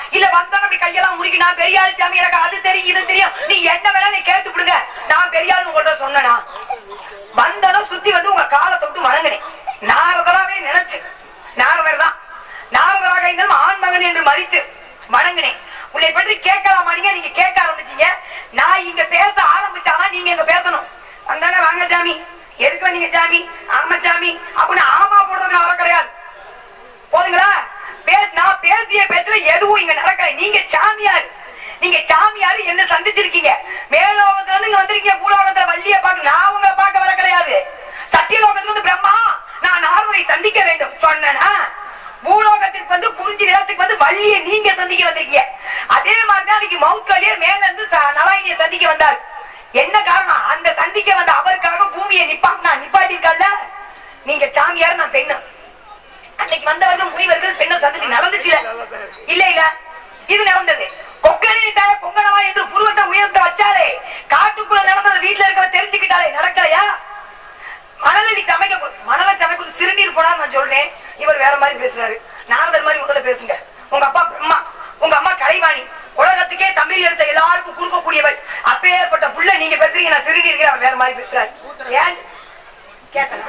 S2: இல்ல வந்தா அப்படி கையெல்லாம் முறுக்கி நான் பெரிய ஆள் சாமி எனக்கு அது தெரியும் இது தெரியும் நீ என்ன வேணா நீ கேட்டு விடுங்க நான் பெரிய ஆள் உங்கள்ட்ட சொன்னனா வந்தனும் சுத்தி வந்து உங்க காலை தொட்டு வணங்கினேன் நாரதராவே நினைச்சு நாரதர் தான் நாரதராக இருந்தாலும் ஆண் மகன் என்று மதித்து வணங்கினேன் உன்னை பற்றி கேட்கலாமா நீங்க நீங்க கேட்க ஆரம்பிச்சீங்க நான் இங்க பேச ஆரம்பிச்சாதான் நீங்க இங்க பேசணும் வந்தானே வாங்க சாமி எதுக்கு வந்தீங்க சாமி ஆமா சாமி அப்படின்னு ஆமா போடுறதுக்கு அவரை கிடையாது போதுங்களா பே- நான் பேசிய பேச்சுல எதுவும் இங்க நடக்கல நீங்க சாமியார் நீங்க சாமியார் என்ன சந்திச்சிருக்கீங்க மேலோகத்துல இருந்து இங்க வந்திருக்கீங்க பூலோகத்துல வள்ளிய பார்க்க நான் உங்களை பார்க்க வர கிடையாது சத்தியலோகத்துல இருந்து பிரம்மா நான் நாரதரை சந்திக்க வேண்டும் சொன்னேனா பூலோகத்திற்கு வந்து குறிஞ்சி நிலத்துக்கு வந்து வள்ளிய நீங்க சந்திக்க வந்திருக்கீங்க அதே மாதிரிதான் அன்னைக்கு மவுத் கலியர் மேல இருந்து ச- நலாயினிய சந்திக்க வந்தார் என்ன காரணம் அந்த சந்திக்க வந்த அவருக்காக பூமியை நிப்பாட்டினா நிப்பாட்டிருக்கல்ல நீங்க சாமியார் நான் பெண்ணு அன்னைக்கு வந்தவர்கள் முனிவர்கள் பெண்ணை சந்திச்சு நடந்துச்சுல இல்ல இல்ல இது நடந்தது கொக்கனி தாய பொங்கனவா என்று புருவத்தை உயர்த்த வச்சாலே காட்டுக்குள்ள நடந்தது வீட்டுல இருக்கவ தெரிஞ்சுக்கிட்டாலே நடக்கலையா மணலி சமைக்க கு- மணல சமைக்க சிறுநீர் போனார் நான் சொல்றேன் இவர் வேற மாதிரி பேசுறாரு நாரதர் மாதிரி முதல்ல பேசுங்க உங்க அப்பா பிரம்மா உங்க அம்மா கலைவாணி உலகத்துக்கே தமிழ் எழுத்த எல்லாருக்கும் கொடுக்கக்கூடியவள் அப்பேற்பட்ட புள்ள நீங்க பேசுறீங்க நான் சிறுநீர் அவர் வேற மாதிரி பேசுறாரு ஏன் கேட்டேன்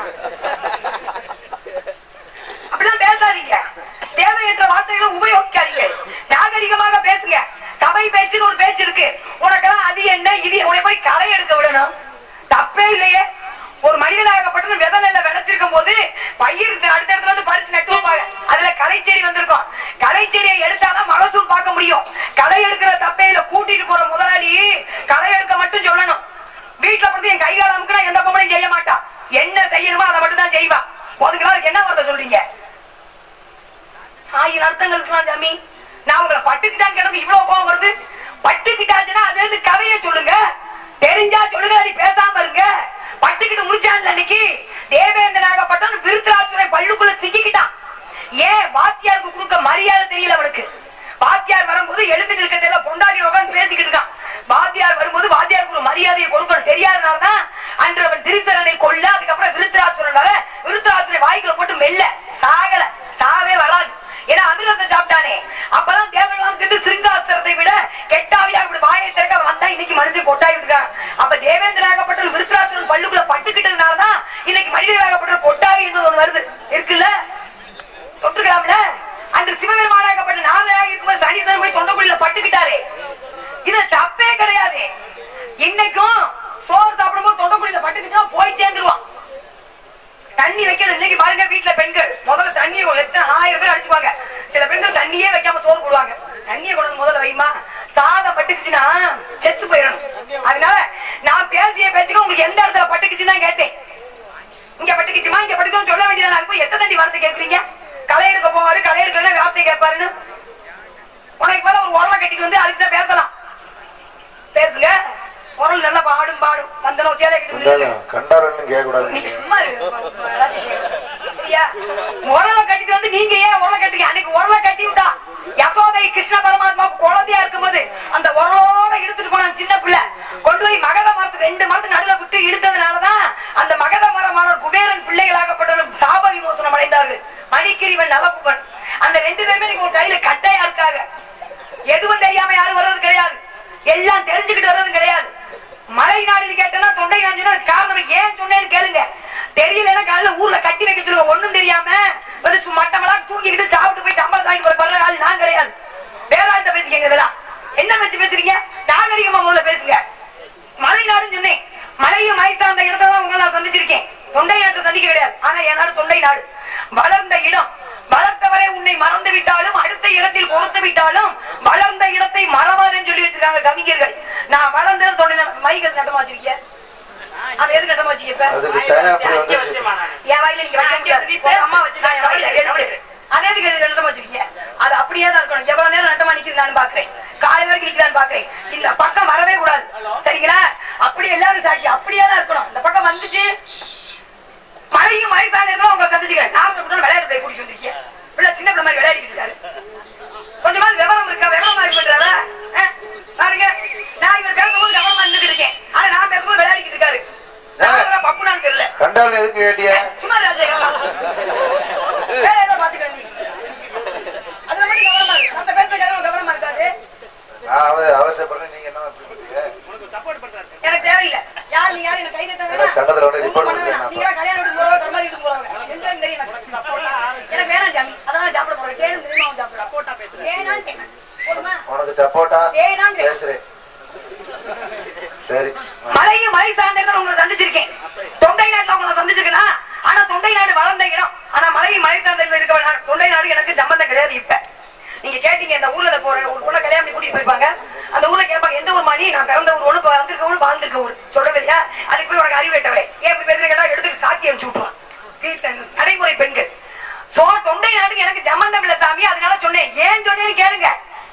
S2: அப்படிலாம் பேசாதீங்க தேவையற்ற வார்த்தைகளை உபயோகிக்காதீங்க நாகரிகமாக பேசுங்க சபை பேச்சுன்னு ஒரு பேச்சு இருக்கு உனக்கெல்லாம் அது என்ன இது உன்னை போய் களை எடுக்க விடணும் தப்பே இல்லையே ஒரு மனிதனாகப்பட்டது விதை நெல்ல விளைச்சிருக்கும் போது பயிர் அடுத்த இடத்துல வந்து பறிச்சு நட்டு வைப்பாங்க அதுல களை செடி வந்திருக்கும் களை செடியை எடுத்தாதான் மகசூல் பார்க்க முடியும் களை எடுக்கிற தப்பே இல்ல கூட்டிட்டு போற முதலாளி களை எடுக்க மட்டும் சொல்லணும் வீட்டுல படுத்து என் கைகால அமுக்குனா எந்த பொம்பளையும் செய்ய மாட்டா என்ன செய்யணுமோ அதை மட்டும் தான் செய்வா போதுங்களா அதுக்கு என்ன வார்த்தை சொல்றீங்க ஆயிரம் அர்த்தங்கள் இருக்கலாம் ஜாமி நான் உங்களை பட்டுக்கிட்டான் கிடக்கு இவ்வளவு கோவம் வருது பட்டுக்கிட்டாச்சுன்னா அதுல இருந்து கதையை சொல்லுங்க தெரிஞ்சா சொல்லுங்க அது பேசாம இருங்க பட்டுக்கிட்டு முடிச்சான்ல அன்னைக்கு தேவேந்திரனாகப்பட்டவன் விருத்தராசுரை பள்ளுக்குள்ள சிக்கிக்கிட்டான் ஏன் வாத்தியாருக்கு கொடுக்க மரியாதை தெரியல அவனுக்கு வாத்தியார் வரும்போது எழுந்து நிற்க தெரியல பொண்டாடி உட்கார்ந்து பேசிக்கிட்டு இருக்கான் வாத்தியார் வரும்போது வாத்தியாருக்கு ஒரு மரியாதையை கொடுக்கணும் தெரியாதனாலதான் அன்று அவன் திரிசரனை கொல்ல அதுக்கப்புறம் விருத்தராசுரனால விருத்தராசுரை வாய்க்குள்ள போட்டு மெல்ல சாகல சாவே வராது ஏன்னா அமிர்தத்தை சாப்பிட்டானே அப்பதான் தேவர்களாம் சேர்ந்து சிருங்காஸ்திரத்தை விட கெட்டாவியாக இப்படி வாயை திறக்க அவன் வந்தா இன்னைக்கு மனுஷன் கொட்டாய் விட்டுருக்கான் அப்ப தேவேந்திராகப்பட்ட விருத்தராசுரன் பள்ளுக்குள்ள பட்டுக்கிட்டதுனாலதான் இன்னைக்கு மனிதராகப்பட்ட கொட்டாவி என்பது ஒண்ணு வருது இருக்குல்ல தொட்டுக்கலாம்ல அன்று சிவபெருமானாகப்பட்ட நாளையாக இருக்கும்போது சனீஸ்வரன் போய் தொண்டக்குடியில பட்டுக்கிட்டாரே இது தப்பே கிடையாது இன்னைக்கும் சோறு சாப்பிடும்போது தொண்டக்குடியில பட்டுக்கிட்டா போய் சேர்ந்துருவான் தண்ணி வைக்கணும் இன்னைக்கு பாருங்க வீட்டுல பெண்கள் முதல்ல தண்ணியை எத்தனை ஆயிரம் பேர் அடிச்சுப்பாங்க சில பெண்கள் தண்ணியே வைக்காம சோறு போடுவாங்க தண்ணியை கொண்டு வந்து முதல்ல வைமா சாதம் பட்டுக்குச்சுன்னா செத்து போயிடணும் அதனால நான் பேசிய பேச்சுக்கு உங்களுக்கு எந்த இடத்துல பட்டுக்குச்சுன்னு தான் கேட்டேன் இங்க பட்டுக்குச்சுமா இங்க பட்டுக்குன்னு சொல்ல வேண்டியதான இருக்கும் எத்தனை தண்ணி வார்த்தை கேட்குறீங்க களை எடுக்க போவாரு களை எடுக்கல வார்த்தை கேட்பாருன்னு உனக்கு மேல ஒரு உரலை கட்டிட்டு வந்து அதுக்கு தான் பேசலாம் பேசுங்க உரல் நல்லா பாடும் பாடும் வந்தனும் சேலை கட்டி நில்லுங்க.
S4: கண்டாரன்னு கேட்க கூடாது
S2: நீங்க சும்மா இரு, ராஜேஷ். சரியா? உரலை கட்டிட்டு வந்து நீங்க ஏன் உரலை கட்டுறீங்க அன்னைக்கு உரலை கட்டி விட்டா யசோதை கிருஷ்ண பரமாத்மா குழந்தையா இருக்கும்போது அந்த உரலோட இழுத்துட்டு போன சின்ன பிள்ளை கொண்டு போய் மகத மரத்துக்கு ரெண்டு மரத்துக்கு நடுவுல விட்டு இழுத்ததுனாலதான் அந்த மகத மரமானவர் குபேரன் பிள்ளைகளாகப்பட்டவர்கள் சாப விமோசனம் அடைந்தார்கள் மணிக்கிரிவன் நலப்புவன் அந்த ரெண்டு பேருமே நீங்க ஒரு கையில கட்டையா இருக்காங்க எதுவும் தெரியாம யாரும் வர்றது கிடையாது எல்லாம் தெரிஞ்சுக்கிட்டு வர்றது கிடையாது மலை நாடுன்னு கேட்டா தொண்டை நாடுனா காரணம் ஏன் சொன்னேன்னு கேளுங்க தெரியலன்னா காலையில ஊர்ல கட்டி வைக்க சொல்லுங்க ஒண்ணும் தெரியாம வந்து சும்மா மட்டமெல்லாம் தூங்கிக்கிட்டு சாப்பிட்டு போய் சம்பளம் வாங்கி போற வர்ற ஆள் நான் கிடையாது வேற ஆள்கிட்ட பேசிக்கங்க இதெல்லாம் என்ன வச்சு பேசுறீங்க நாகரிகமா முதல்ல பேசுங்க மலை நாடுன்னு சொன்னேன் மலையும் மலை சார்ந்த இடத்துல தான் உங்களை நான் சந்திச்சிருக்கேன் தொண்டை நாட்டை சந்திக்க கிடையாது ஆனா என் நாடு தொண்டை நாடு வளர்ந்த இடம் வளர்த்தவரை உன்னை மறந்து விட்டாலும் அடுத்த இடத்தில் கொடுத்து விட்டாலும் வளர்ந்த இடத்தை மறவாதேன்னு சொல்லி வச்சிருக்காங்க கவிஞர்கள் நான் வளர்ந்தது தொண்டை நாடு மைக்கு நட்டமா வச்சிருக்கேன் அது எது நட்டமா வச்சிருக்க
S4: அதுக்கு டைம் அப்படி வந்து
S2: என் வாயில நீங்க வைக்க முடியாது உங்க அம்மா வச்சுதான் என் வாயில எழுத்து அதே எதுக்கு எழுதி நட்டமா வச்சிருக்கீங்க அது அப்படியே தான் இருக்கணும் எவ்வளவு நேரம் நட்டமா நிக்குது நான் பாக்குறேன் காலை வரைக்கும் நிக்கிறான்னு பாக்குறேன் இந்த பக்கம் வரவே கூடாது சரிங்களா அப்படி எல்லாரும் சாட்சி அப்படியே தான் இருக்கணும் இந்த பக்கம் வந்துச்சு மழையும் வயசான இருந்தா உங்களை சந்திச்சுக்கிறேன் நான் கூட விளையாட்டு போய் கூட்டிட்டு வந்திருக்கேன் பிள்ளை சின்ன பிள்ளை மாதிரி விளையாடிட்டு இருக்காரு கொஞ்சமாவது விவரம் இருக்கா விவரம் மாதிரி பண்றாரா அஹ், பாருங்க நான் இவர் பேசும்போது கவனமா இருந்துட்டு இருக்கேன் ஆனா நான் பேசும்போது விளையாடிட்டு இருக்காரு நான் பப்புனான்னு தெரியல
S4: கண்டாரன் எதுக்கு கேட்டிய
S2: சும்மா ராஜா வேற ஏதோ பாத்துக்க நீ அதுல மட்டும் கவனமா இரு மத்த பேசுற கவனம் கவனமா
S4: உனக்கு சப்போர்ட்டா
S2: ஏதாங்க.
S4: பேசுறேன் சரி
S2: மலையும் மலை சார்ந்த இடத்துல உங்களை சந்திச்சிருக்கேன் தொண்டை நாட்டுல உங்களை சந்திச்சிருக்கேனா ஆனா தொண்டை நாடு வளர்ந்த இடம் ஆனா மலையும் மலை சார்ந்த இடத்துல இருக்க வேணாம். தொண்டை நாடு எனக்கு சம்பந்தம் கிடையாது இப்ப நீங்க கேட்டீங்க இந்த ஊர்ல போற ஒரு பொண்ணை கல்யாணம் பண்ணி கூட்டிட்டு போயிருப்பாங்க அந்த ஊர்ல கேட்பாங்க எந்த ஊர் மணி நான் பிறந்த ஊர் ஒண்ணு வந்திருக்க ஊர் வாழ்ந்திருக்க ஊர் சொல்றது இல்லையா அதுக்கு போய் உனக்கு அறிவு கேட்டவளே ஏன் இப்படி பேசுற கேட்டா எடுத்துட்டு சாத்தி அனுப்பிச்சு விட்டுருவான் வீட்டுல நடைமுறை பெண்கள் சோ தொண்டை நாடு எனக்கு சம்பந்தம் இல்ல சாமி அதனால சொன்னேன் ஏன் சொன்னேன்னு கேளுங்க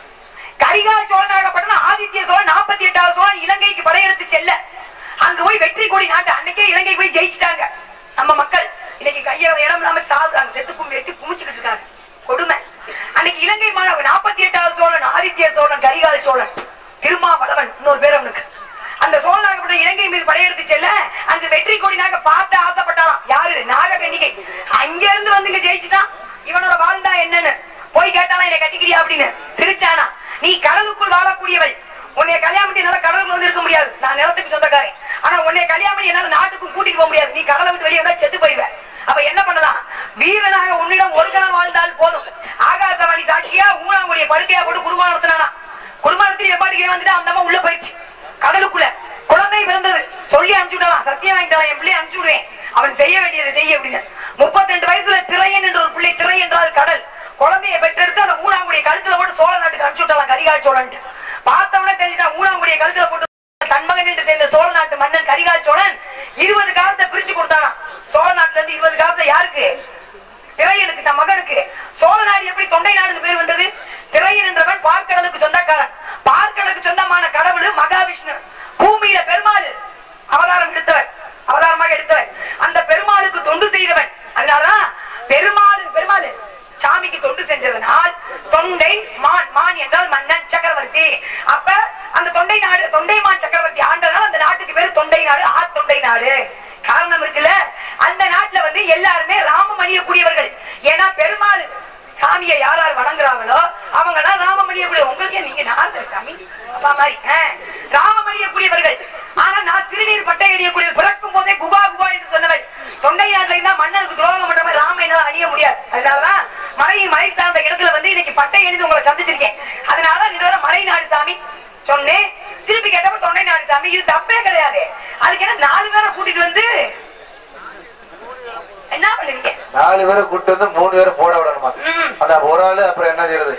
S2: கரிகால சோழனாகப்பட்டன ஆதித்ய சோழன் நாற்பத்தி எட்டாவது சோழன் இலங்கைக்கு படையெடுத்து செல்ல அங்க போய் வெற்றி கொடி நாட்டு அன்னைக்கே இலங்கை போய் ஜெயிச்சிட்டாங்க நம்ம மக்கள் இன்னைக்கு கையில இடம் இல்லாம சாகுறாங்க செத்து கும்பி வெட்டி குமிச்சுக்கிட்டு இருக்காங்க கொடுமை அன்னைக்கு இலங்கை மாணவன் நாற்பத்தி எட்டாவது சோழன் ஆதித்ய சோழன் கரிகால சோழன் திருமாவளவன் இன்னொரு பேர் அவனுக்கு அந்த சோழனாகப்பட்ட இலங்கை மீது படையெடுத்து செல்ல அங்கு வெற்றி கொடி நாக பார்த்து ஆசைப்பட்டாலாம் யாரு நாககன்னிகை அங்க இருந்து வந்து இங்க ஜெயிச்சுட்டான் இவனோட வாழ்ந்தா என்னன்னு போய் கேட்டாலாம் என்னை கட்டிக்கிறியா அப்படின்னு சிரிச்சானா நீ கடலுக்குள் வாழக்கூடியவள் உன்னை கல்யாணம் பண்ணி என்னால கடலுக்குள்ள வந்து இருக்க முடியாது நான் நிலத்துக்கு சொந்தக்காரன் ஆனா உன்னை கல்யாணம் பண்ணி என்னால நாட்டுக்கும் கூட்டிட்டு போக முடியாது நீ கடலை விட்டு வெளியே வந்தா செத்து போயிடுவ அப்ப என்ன பண்ணலாம் வீரனாக உன்னிடம் ஒரு கணம் வாழ்ந்தால் போதும் ஆகாசவாணி சாட்சியா ஊனாங்குடிய படுக்கையா போட்டு குடும்பம் நடத்தினானா குடும்பம் நடத்தி எப்பாட்டுக்கே வந்துட்டு அந்த அம்மா உள்ள போயிடுச்சு கடலுக்குள்ள குழந்தை பிறந்தது சொல்லி அனுப்பிச்சு விடலாம் சத்தியம் வாங்கிட்டான் என் பிள்ளைய அனுப்பிச்சு விடுவேன் அவன் செய்ய வேண்டியதை செய்ய அப்படின்னு முப்பத்தி ரெண்டு வயசுல திரையன் என்ற ஒரு பிள்ளை திரை என்றால் கடல் குழந்தையை பெற்றெடுத்து அந்த ஊனாங்குடிய கழுத்துல போட்டு சோழ நாட்டுக்கு அனுப்பிச்சு விட்டாலாம் கரிகால் சோழன் பார்த்தவனே தெரிஞ்சுட்டா ஊனாங்குடிய கழுத்துல போட்டு தன் மகன் என்று சேர்ந்த சோழ நாட்டு மன்னன் கரிகால் சோழன் இருபது காலத்தை பிரிச்சு கொடுத்தானா சோழ நாட்டுல இருந்து இருபது காலத்தை யாருக்கு திரையனுக்கு தன் மகனுக்கு சோழ நாடு எப்படி தொண்டை நாடுன்னு பேர் வந்தது திரையன் என்றவன் பார்க்கடலுக்கு சொந்தக்காரன் பார்க்கடலுக்கு சொந்தமான கடவுள் மகாவிஷ்ணு பூமியில பெருமாள் அவதாரம் எடுத்தவன் அவதாரமாக எடுத்தவன் அந்த பெருமாளுக்கு தொண்டு செய்தவன் அதனாலதான் பெருமாள் பெருமாள் சாமிக்கு தொண்டு செஞ்சதனால் தொண்டை மான் மான் என்றால் மன்னன் சக்கரவர்த்தி அப்ப அந்த தொண்டை நாடு தொண்டைமான் சக்கரவர்த்தி ஆண்டதால் அந்த நாட்டுக்கு பேரு தொண்டை நாடு ஆ தொண்டை நாடு காரணம் இருக்குல்ல அந்த நாட்டுல வந்து எல்லாருமே ராமம் அணியக்கூடியவர்கள் ஏன்னா பெருமாள் சாமியை யார் யார் வணங்குறாங்களோ அவங்க எல்லாம் ராமம் அணியக்கூடிய உங்களுக்கு ஏன் நீங்க நார்மல் சாமி அப்பா மாதிரி ஆஹ், ராமம் அணியக்கூடியவர்கள் ஆனா நான் திருநீர் பட்டை அணியக்கூடிய பிறக்கும் போதே குகா குகா என்று சொன்னவன் தொண்டை நாட்டுல இருந்தா மன்னனுக்கு துரோகம் பண்ற மாதிரி ராம என்னால அணிய முடியாது அதனாலதான் மலை மலை சார்ந்த இடத்துல வந்து இன்னைக்கு பட்டை அணிந்து உங்களை சந்திச்சிருக்கேன் அதனால ரெண்டு பேரும் மலை நாடு சாமி சொன்னேன் திருப்பி கேட்டப்ப தொண்டை நாடு சாமி இது தப்பே கிடையாது அதுக்கு என்ன நாலு பேரை கூட்டிட்டு வந்து என்ன பண்ணுவீங்க
S4: நாலு பேரை கூட்டு வந்து மூணு பேரை போட விடணுமா
S2: ம்.
S4: அந்த ஒரு ஆளு அப்புறம் என்ன செய்யறது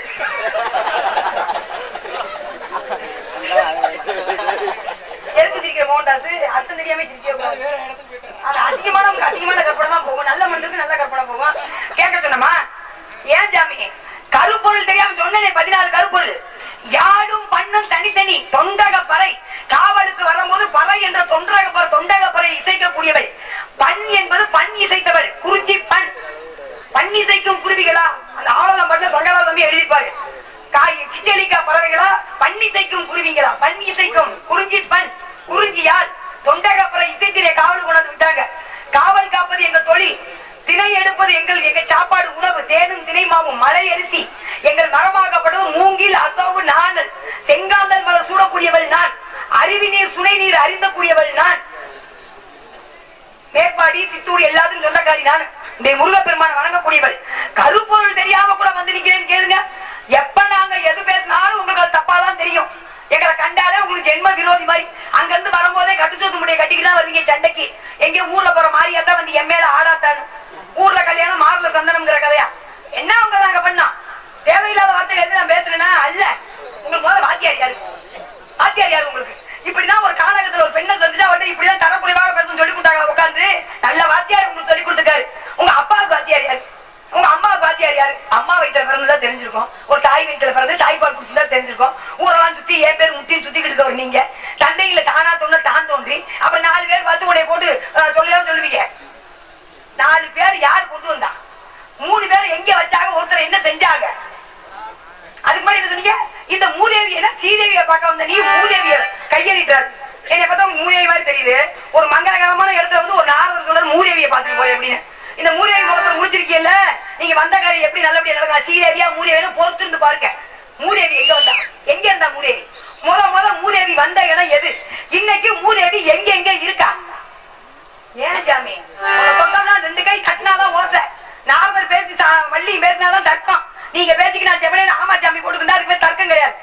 S2: எதுக்கு சிரிக்கிற மோகன்தாஸ் அர்த்தம் தெரியாம சிரிக்க கூடாது அது அதிகமான உங்களுக்கு அதிகமான கற்பனை தான் போகும் நல்ல மனிதருக்கு நல்ல கற்பனை போகும் கேட்க சொன்னமா ஏன் ஜாமி கருப்பொருள் தெரியாம சொன்னேனே பதினாலு கருப்பொருள் யாழும் பண்ணும் தனித்தனி தொண்டக பறை காவலுக்கு வரும்போது பறை என்ற தொண்டக பறை தொண்டக பறை இசைக்கக்கூடியவள் பண் என்பது பண் இசைத்தவள் குறிஞ்சி பண் பண் இசைக்கும் குருவிகளா அந்த ஆவலம் மட்டும் சங்கரா தம்பி எழுதிப்பாரு காய் கிச்சலிக்கா பறவைகளா பன்னிசைக்கும் குருவிங்களா பன்னிசைக்கும் குறிஞ்சி பண் குறிஞ்சியால் தொண்டகப்பறை இசைத்திலே காவல் கொண்டாந்து விட்டாங்க காவல் காப்பது எங்க தொழில் திணை எடுப்பது எங்கள் எங்க சாப்பாடு உணவு தேனும் திணைமாவும் மலை அரிசி எங்கள் மரமாகப்படுவது மூங்கில் அசோவு நாணல் செங்காந்தல் மலர் சூடக்கூடியவள் நான் அருவி நீர் சுனை நீர் அறிந்தக்கூடியவள் நான் மேற்பாடி சித்தூர் எல்லாத்துக்கும் சொந்தக்காரி நான் இந்த முருகப்பெருமான வணங்கக்கூடியவள் கருப்பொருள் தெரியாம கூட வந்து நிக்கிறேன்னு கேளுங்க எப்ப நாங்க எது பேசினாலும் உங்களுக்கு அது தப்பாதான் தெரியும் எங்களை கண்டாலே உங்களுக்கு ஜென்ம விரோதி மாதிரி அங்க இருந்து வரும்போதே கட்டுச்சோத்து முடிய கட்டிக்கிட்டு தான் வருவீங்க சண்டைக்கு எங்க ஊர்ல போற மாதிரியா தான் வந்து என் மேல ஆடாத்தான்னு ஊர்ல கல்யாணம் மார்ல சந்தனம்ங்கிற கதையா என்ன அவங்க நாங்க பண்ணா தேவையில்லாத வார்த்தை எது நான் பேசுறேன்னா அல்ல உங்களுக்கு முதல்ல வாத்தியார் யாரு வாத்தியார் யாரு உங்களுக்கு இப்படிதான் ஒரு காலகட்டத்துல ஒரு பெண்ணை சந்திச்சா அவர்கிட்ட இப்படிதான் தரக்குறைவாக பேசணும் சொல்லி கொடுத்தாங்க உட்கார்ந்து நல்ல வாத்தியார் உங்களுக்கு சொல்லி கொடுத்துருக்காரு உங்க அப்பாவுக்கு வாத்தியார் யாரு உங்க அம்மாவுக்கு வாத்தியார் யாரு அம்மா வயிற்றுல பிறந்ததா தெரிஞ்சிருக்கும் ஒரு தாய் வயிற்றுல பிறந்து தாய்ப்பால் குடிச்சுதான் தெரிஞ்சிருக்கும் ஊரெல்லாம் சுத்தி என் பேர் முத்தின்னு சுத்திக்கிட்டு இருக்கவர் நீங்க தந்தையில தானா தோணு தான் தோன்றி அப்புறம் நாலு பேர் பத்து உடைய போட்டு அஹ், சொல்லிதான் சொல்லுவீங்க நாலு பேர் யார் கொண்டு வந்தா மூணு பேர் எங்க வச்சாங்க ஒருத்தர் என்ன செஞ்சாங்க அதுக்கு முன்னாடி என்ன சொன்னீங்க இந்த மூதேவி என்ன சீதேவியை பார்க்க வந்த நீ மூதேவிய கையெழுத்தாரு என்னை பார்த்தா உங்க மூதேவி மாதிரி தெரியுது ஒரு மங்களகரமான இடத்துல வந்து ஒரு நாரதர் சொல்றாரு மூதேவியை பார்த்துட்டு போய் அப்படின்னு இந்த மூதேவி முகத்தை முடிச்சிருக்கீல்ல நீங்க வந்த காரியம் எப்படி நல்லபடியா நடக்கும் சீதேவியா மூதேவியா பொறுத்து இருந்து பாருங்க மூதேவி எங்க வந்தா எங்க இருந்தா மூதேவி முத முத மூதேவி வந்த இடம் எது இன்னைக்கு மூதேவி எங்க எங்க இருக்கா ஏன் ஜாமி உங்களை தொட்டோம்னா ரெண்டு கை தட்டினாதான் ஓசை நாரதர் பேசி சா- வள்ளி பேசினாதான் தர்க்கம் நீங்க பேசிக்கு நான் செவனே ஆமா சாமி போட்டுக்கிட்டா அதுக்கு பேர் தர்க்கம் கிடையாது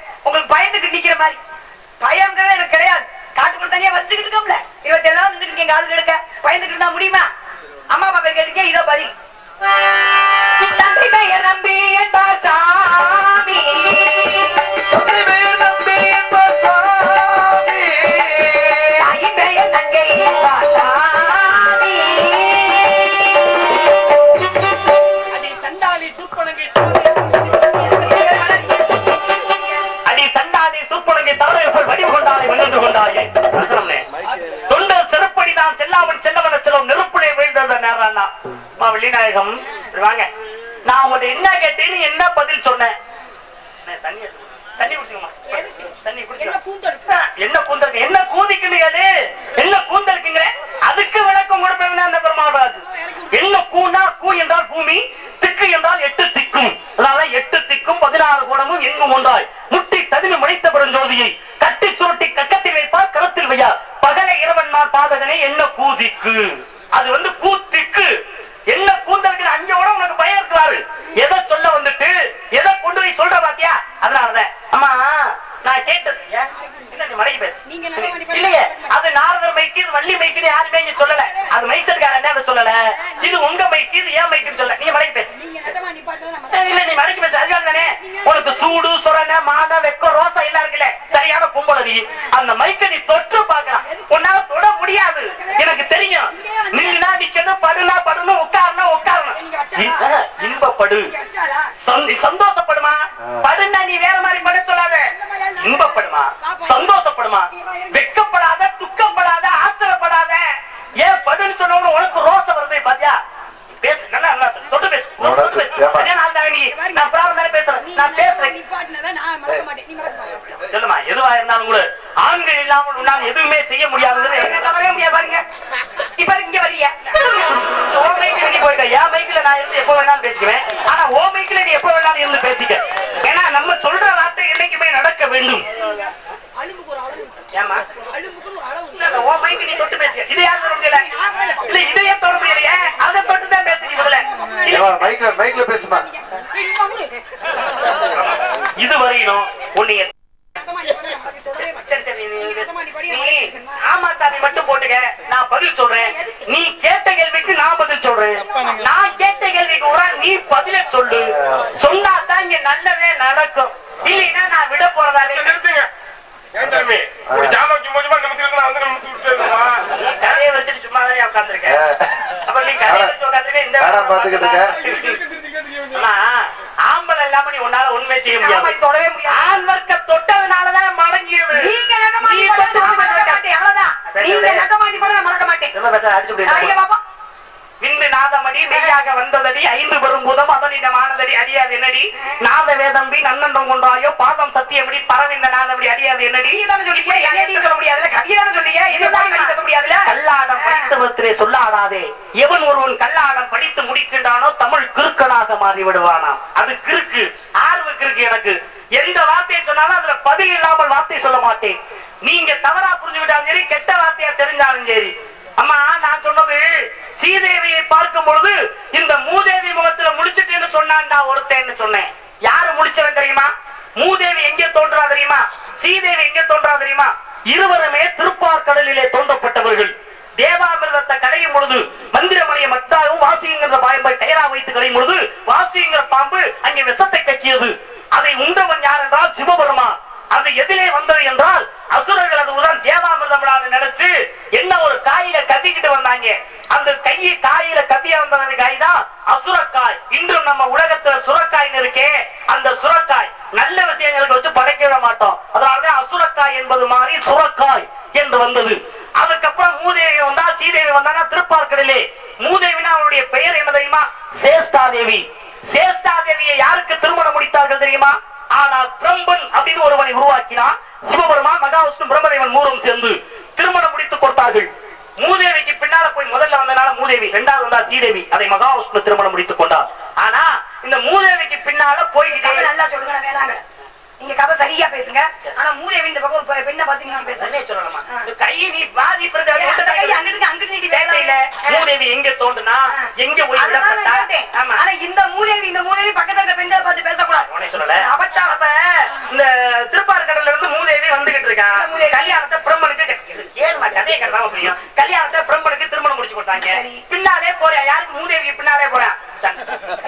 S2: மாதிரி பயம்ங்கிறது எனக்கு கிடையாது காட்டுக்குள்ள தனியா வச்சுக்கிட்டு இருக்கோம்ல இருபத்தி ஏழு நாள் நின்றுட்டு எங்க ஆளுங்க எடுக்க பயந்துட்டு இருந்தா முடியுமா அம்மா அப்பா பேர் கேட்டுக்கே இதோ பதில் தம்பி பெயர் நம்பி என்பார் சாமி தாயின் பெயர் நங்கை என்பார் சாமி
S1: அடி சண்டாளி சூப்பனங்கை அடி சண்டாளி சூப்பனங்கை தவறை போல் வடிவு கொண்டாலே வென்று கொண்டாயே வசனம்னே தொண்டர் செருப்படிதான் செல்லாமல் செல்லவன செல்லும் நெருப்புடைய வீழ்ந்த நேரம் வெளிநாயகம் சரி வாங்க நான் உங்கள்ட்ட என்ன கேட்டேன்னு என்ன பதில் சொன்னேன் அண்ணே, தண்ணியை சொல்லு. தண்ணி குடிச்சுக்கமா தண்ணி குடிச்சு என்ன கூந்தலுக்கு என்ன கூதிக்குன்னு கேளு என்ன கூந்தலுக்குங்கிற அதுக்கு விளக்கம் கொடுப்பேன் அந்த பெருமாள்ராஜ் என்ன கூனா கூ என்றால் பூமி திக்கு என்றால் எட்டு திக்கும் அதாவது எட்டு திக்கும் பதினாறு குணமும் எங்கும் ஒன்றாய் முட்டி ததுமி முளைத்த பெருஞ்சோதியை கட்டி சுருட்டி கக்கத்தில் வைப்பார் கரத்தில் வையா பகலை இரவன்மார் பாதகனை என்ன கூதிக்கு அது வந்து கூத்திக்கு என்ன கூந்தலுக்கு அஞ்சோட உனக்கு பயம் இருக்கிறாரு எதை சொல்ல வந்துட்டு எதை கொண்டு போய் சொல்ற பாத்தியா அதனாலதான் அம்மா நான் கேட்டது ஏன்? என்ன நீ மடக்கி பேசு
S2: நீங்க நட மாட்டி பாரு.
S1: இல்லையே அது நாரதர் மைக்கு இது வள்ளி மைக்குன்னு யாருமே இங்க சொல்லல அது மைசர்காரன் அதை சொல்லல இது உங்க மைக்கு இது ஏன் மைக்குன்னு சொல்லல நீங்க மடக்கி பேசு ஏய், இல்ல நீ மடக்கி பேசு அதுதான் தானே உனக்கு சூடு சுரண மான வெக்கம் ரோசா எல்லாம் இருக்குல்ல சரியான கும்பலடி அந்த மைக்க நீ தொற்று பார்க்கலாம் உன்னால தொட முடியாது எனக்கு தெரியும் நின்னா நிக்கணும் படுனா படணும் உட்காருனா உட்காரணும் இ- ஆ, இன்பப்படு சந்தி- சந்தோஷப்படுமா படுனா நீ வேற மாதிரி பட சொல்லாத இன்பப்படுமா சந்தோஷப்படுமா வெக்கப்படாத துக்கப்படாத ஆத்திரப்படாத ஏன் படுன்னு சொன்னவங்க உனக்கு ரோசம் வருது பாத்தியா பேசு நல்லா நல்லா தொட்டு பேசு தொட்டு பேசு
S4: ஏம்மா?
S1: சரியான ஆள் தானே நீ நான் பிராவம் தானே பேசுறேன் நான் பேசுறேன் சொல்லுமா எதுவா இருந்தாலும் கூட ஆண்கள் இல்லாமல் உன்னால் எதுவுமே செய்ய முடியாதுங்கிறது
S2: என்ன தொடவே முடியாது பாருங்க இப்ப அதுக்கு இங்க வரீங்க
S1: உன் மைக்ல நீ போயிட்ட என் மைக்ல நான் இருந்து எப்ப வேணாலும் பேசிக்குவேன் ஆனா ஓ மைக்ல நீ எப்ப வேணாலும் இருந்து பேசிக்க ஏன்னா நம்ம சொல்ற வார்த்தை என்னைக்குமே நடக்க வேண்டும் ஏமா இல்ல இல்ல ஓ மைக்கு நீ தொட்டு பேசுக இதை யாரும் தொட முடியல இல்ல இதையே தொட முடியலையே அதை தொட்டு தான் பேச நீ முதல்ல இல்ல,
S4: ஏம்மா, மைக்ல மைக்ல பேசுமா
S1: இது வரையிலும் உன்னைய சரி சரி நீ பேசு. நீ ஆமா சாமி மட்டும் போட்டுக்க நான் பதில் சொல்றேன் நீ கேட்ட கேள்விக்கு நான் பதில் சொல்றேன் நான் கேட்ட கேள்விக்கு கூட நீ பதில சொல்லு சொன்னா தான் இங்க நல்லதே நடக்கும் இல்லைன்னா நான் விட போறதாலே
S3: நிறுத்துங்க ஏன் சாமி ஒரு ஜாமாக்கு கொஞ்சமா நிமித்தி இருந்தா வந்து நிமித்தி விட்டுருமா
S1: நீ கதையை வச்சுட்டு சும்மா தானே உட்காந்துருக்க அப்புறம் நீ கதையை வச்சு உட்காந்துருக்க இந்த
S4: நாடகம் பார்த்துக்கிட்டு இருக்க.
S1: ஆனா ஆம்பளை இல்லாம நீ உன்னால உண்மை செய்ய
S2: ஆமா,
S1: முடியாது
S2: இது தொடவே முடியாது
S1: ஆண் வர்க்க தொட்டதுனாலதான் மடங்கியது
S2: நீங்க நக மாட்டி
S1: நீ
S2: போட
S1: தொட்டு
S2: நான் மறக்க மாட்டேன் அவ்வளவுதான் நீங்க நக மாட்டி போட நான் மறக்க மாட்டேன்
S1: ரொம்ப பேச அடிச்சு விடு.
S2: ஐயா பாப்பா
S1: விந்து நாதமடி மெய்யாக வந்ததடி ஐந்து பெரும் பூதம் அதனிடமானதடி அறியாது என்னடி நாத வேதம்பி நன்னந்தம் கொண்டாயோ பாதம் சத்தியமடி பரவிந்த நாதமடி அறியாது என்னடி
S2: நீ தானே சொல்றீங்க என்னையும் சொல்ல முடியாதுல்ல கவியை தானே சொல்றீங்க என்ன பாடி பேச முடியாதுல்ல
S1: கல்லாடம் படித்தவத்திலே சொல்லாடாதே எவன் ஒருவன் கல்லாடம் படித்து முடிக்கின்றானோ தமிழ் கிறுக்கனாக மாறி விடுவானாம் அது கிறுக்கு ஆர்வ கிறுக்கு எனக்கு எந்த வார்த்தையை சொன்னாலும் அதுல பதில் இல்லாமல் வார்த்தை சொல்ல மாட்டேன் நீங்க தவறா புரிஞ்சுக்கிட்டாலும் சரி கெட்ட வார்த்தையா தெரிஞ்சாலும் சரி அம்மா நான் சொன்னது சீதேவியை பார்க்கும் பொழுது இந்த மூதேவி முகத்துல முடிச்சிட்டேன்னு சொன்னான்டா ஒருத்தன்னு சொன்னேன் யாரு முடிச்சவன் தெரியுமா மூதேவி எங்கே தோன்றா தெரியுமா சீதேவி எங்கே தோன்றா தெரியுமா இருவருமே திருப்பார்கடலிலே தோன்றப்பட்டவர்கள் தேவாமிர்தத்தை கடையும் பொழுது மந்திரமலைய மத்தாவும் வாசிங்கிற பாம்பை கயிறா வைத்து கடையும் பொழுது வாசிங்கிற பாம்பு அங்கே விஷத்தை கக்கியது அதை உண்டவன் யார் என்றால் சிவபெருமான் அது எதிலே வந்தது என்றால் அசுரர்கள் அது உதான் தேவாமிர்தம் நினைச்சு என்ன ஒரு காயில கத்திக்கிட்டு வந்தாங்க அந்த கையை காயில கத்தியா வந்த காய் தான் அசுரக்காய் இன்றும் நம்ம உலகத்துல சுரக்காய்னு இருக்கே அந்த சுரக்காய் நல்ல விஷயங்களுக்கு வச்சு படைக்க விட மாட்டோம் அதனாலதான் அசுரக்காய் என்பது மாறி சுரக்காய் என்று வந்தது அதுக்கப்புறம் மூதேவி வந்தா சீதேவி வந்தாங்க திருப்பார்க்கடலே மூதேவினா அவருடைய பெயர் என்ன தெரியுமா சேஷ்டா தேவி சேஷ்டா தேவியை யாருக்கு திருமணம் முடித்தார்கள் தெரியுமா ஆனால் பிரம்பன் அப்படின்னு ஒருவனை உருவாக்கினான் சிவபெருமான் மகாவிஷ்ணு பிரம்மதேவன் மூலம் சேர்ந்து திருமணம் முடித்துக் கொடுத்தார்கள் மூதேவிக்கு பின்னால போய் முதல்ல வந்தனால மூதேவி இரண்டாவது வந்தா சீதேவி அதை மகாவிஷ்ணு திருமணம் முடித்துக் கொண்டார் ஆனா இந்த மூதேவிக்கு பின்னால
S2: கதை
S1: போய்கிட்டே
S2: நல்லா சொல்லுங்க நான் வேணாங்க நீங்க கதை சரியா பேசுங்க ஆனா மூதேவி இந்த பக்கம் ஒரு பெ- பெண்ணை பார்த்து நீங்க பேசுறேன்
S1: சரியா சொல்லணுமா இந்த கையை நீ பாதி பிரச்சனை
S2: ஏன் அந்த கை
S1: கொண்டு
S2: அங்கிட்டு அங்கிட்டு நீட்டி
S1: வேட்டையில
S2: பேசல
S1: மூதேவி எங்க தோண்டுனா எங்க போய்
S2: அதுதான் நான்
S1: விடப்பட்டா
S2: கேட்டேன்.
S1: ஆமா
S2: ஆனா இந்த மூதேவி இந்த மூதேவி பக்கத்துல இருக்க பெண்களை பார்த்து பேசக்கூடாது
S1: உன்னை சொல்லல
S2: அபச்சாரம்
S1: அப்ப இந்த திருப்பார்கடல்ல இருந்து மூதேவி இருக்கான்
S2: மூதேவி.
S1: கல்யாணத்தை பிரம்மனுக்கு கட்டி- இது ஏழுமா கதையை கட்டாம புரியும் கல்யாணத்தை பிரம்மனுக்கு திருமணம் முடிச்சு கொடுத்தாங்க
S2: சரி.
S1: பின்னாலே போறேன் யாருக்கு மூதேவி பின்னாலே போறேன் சரி.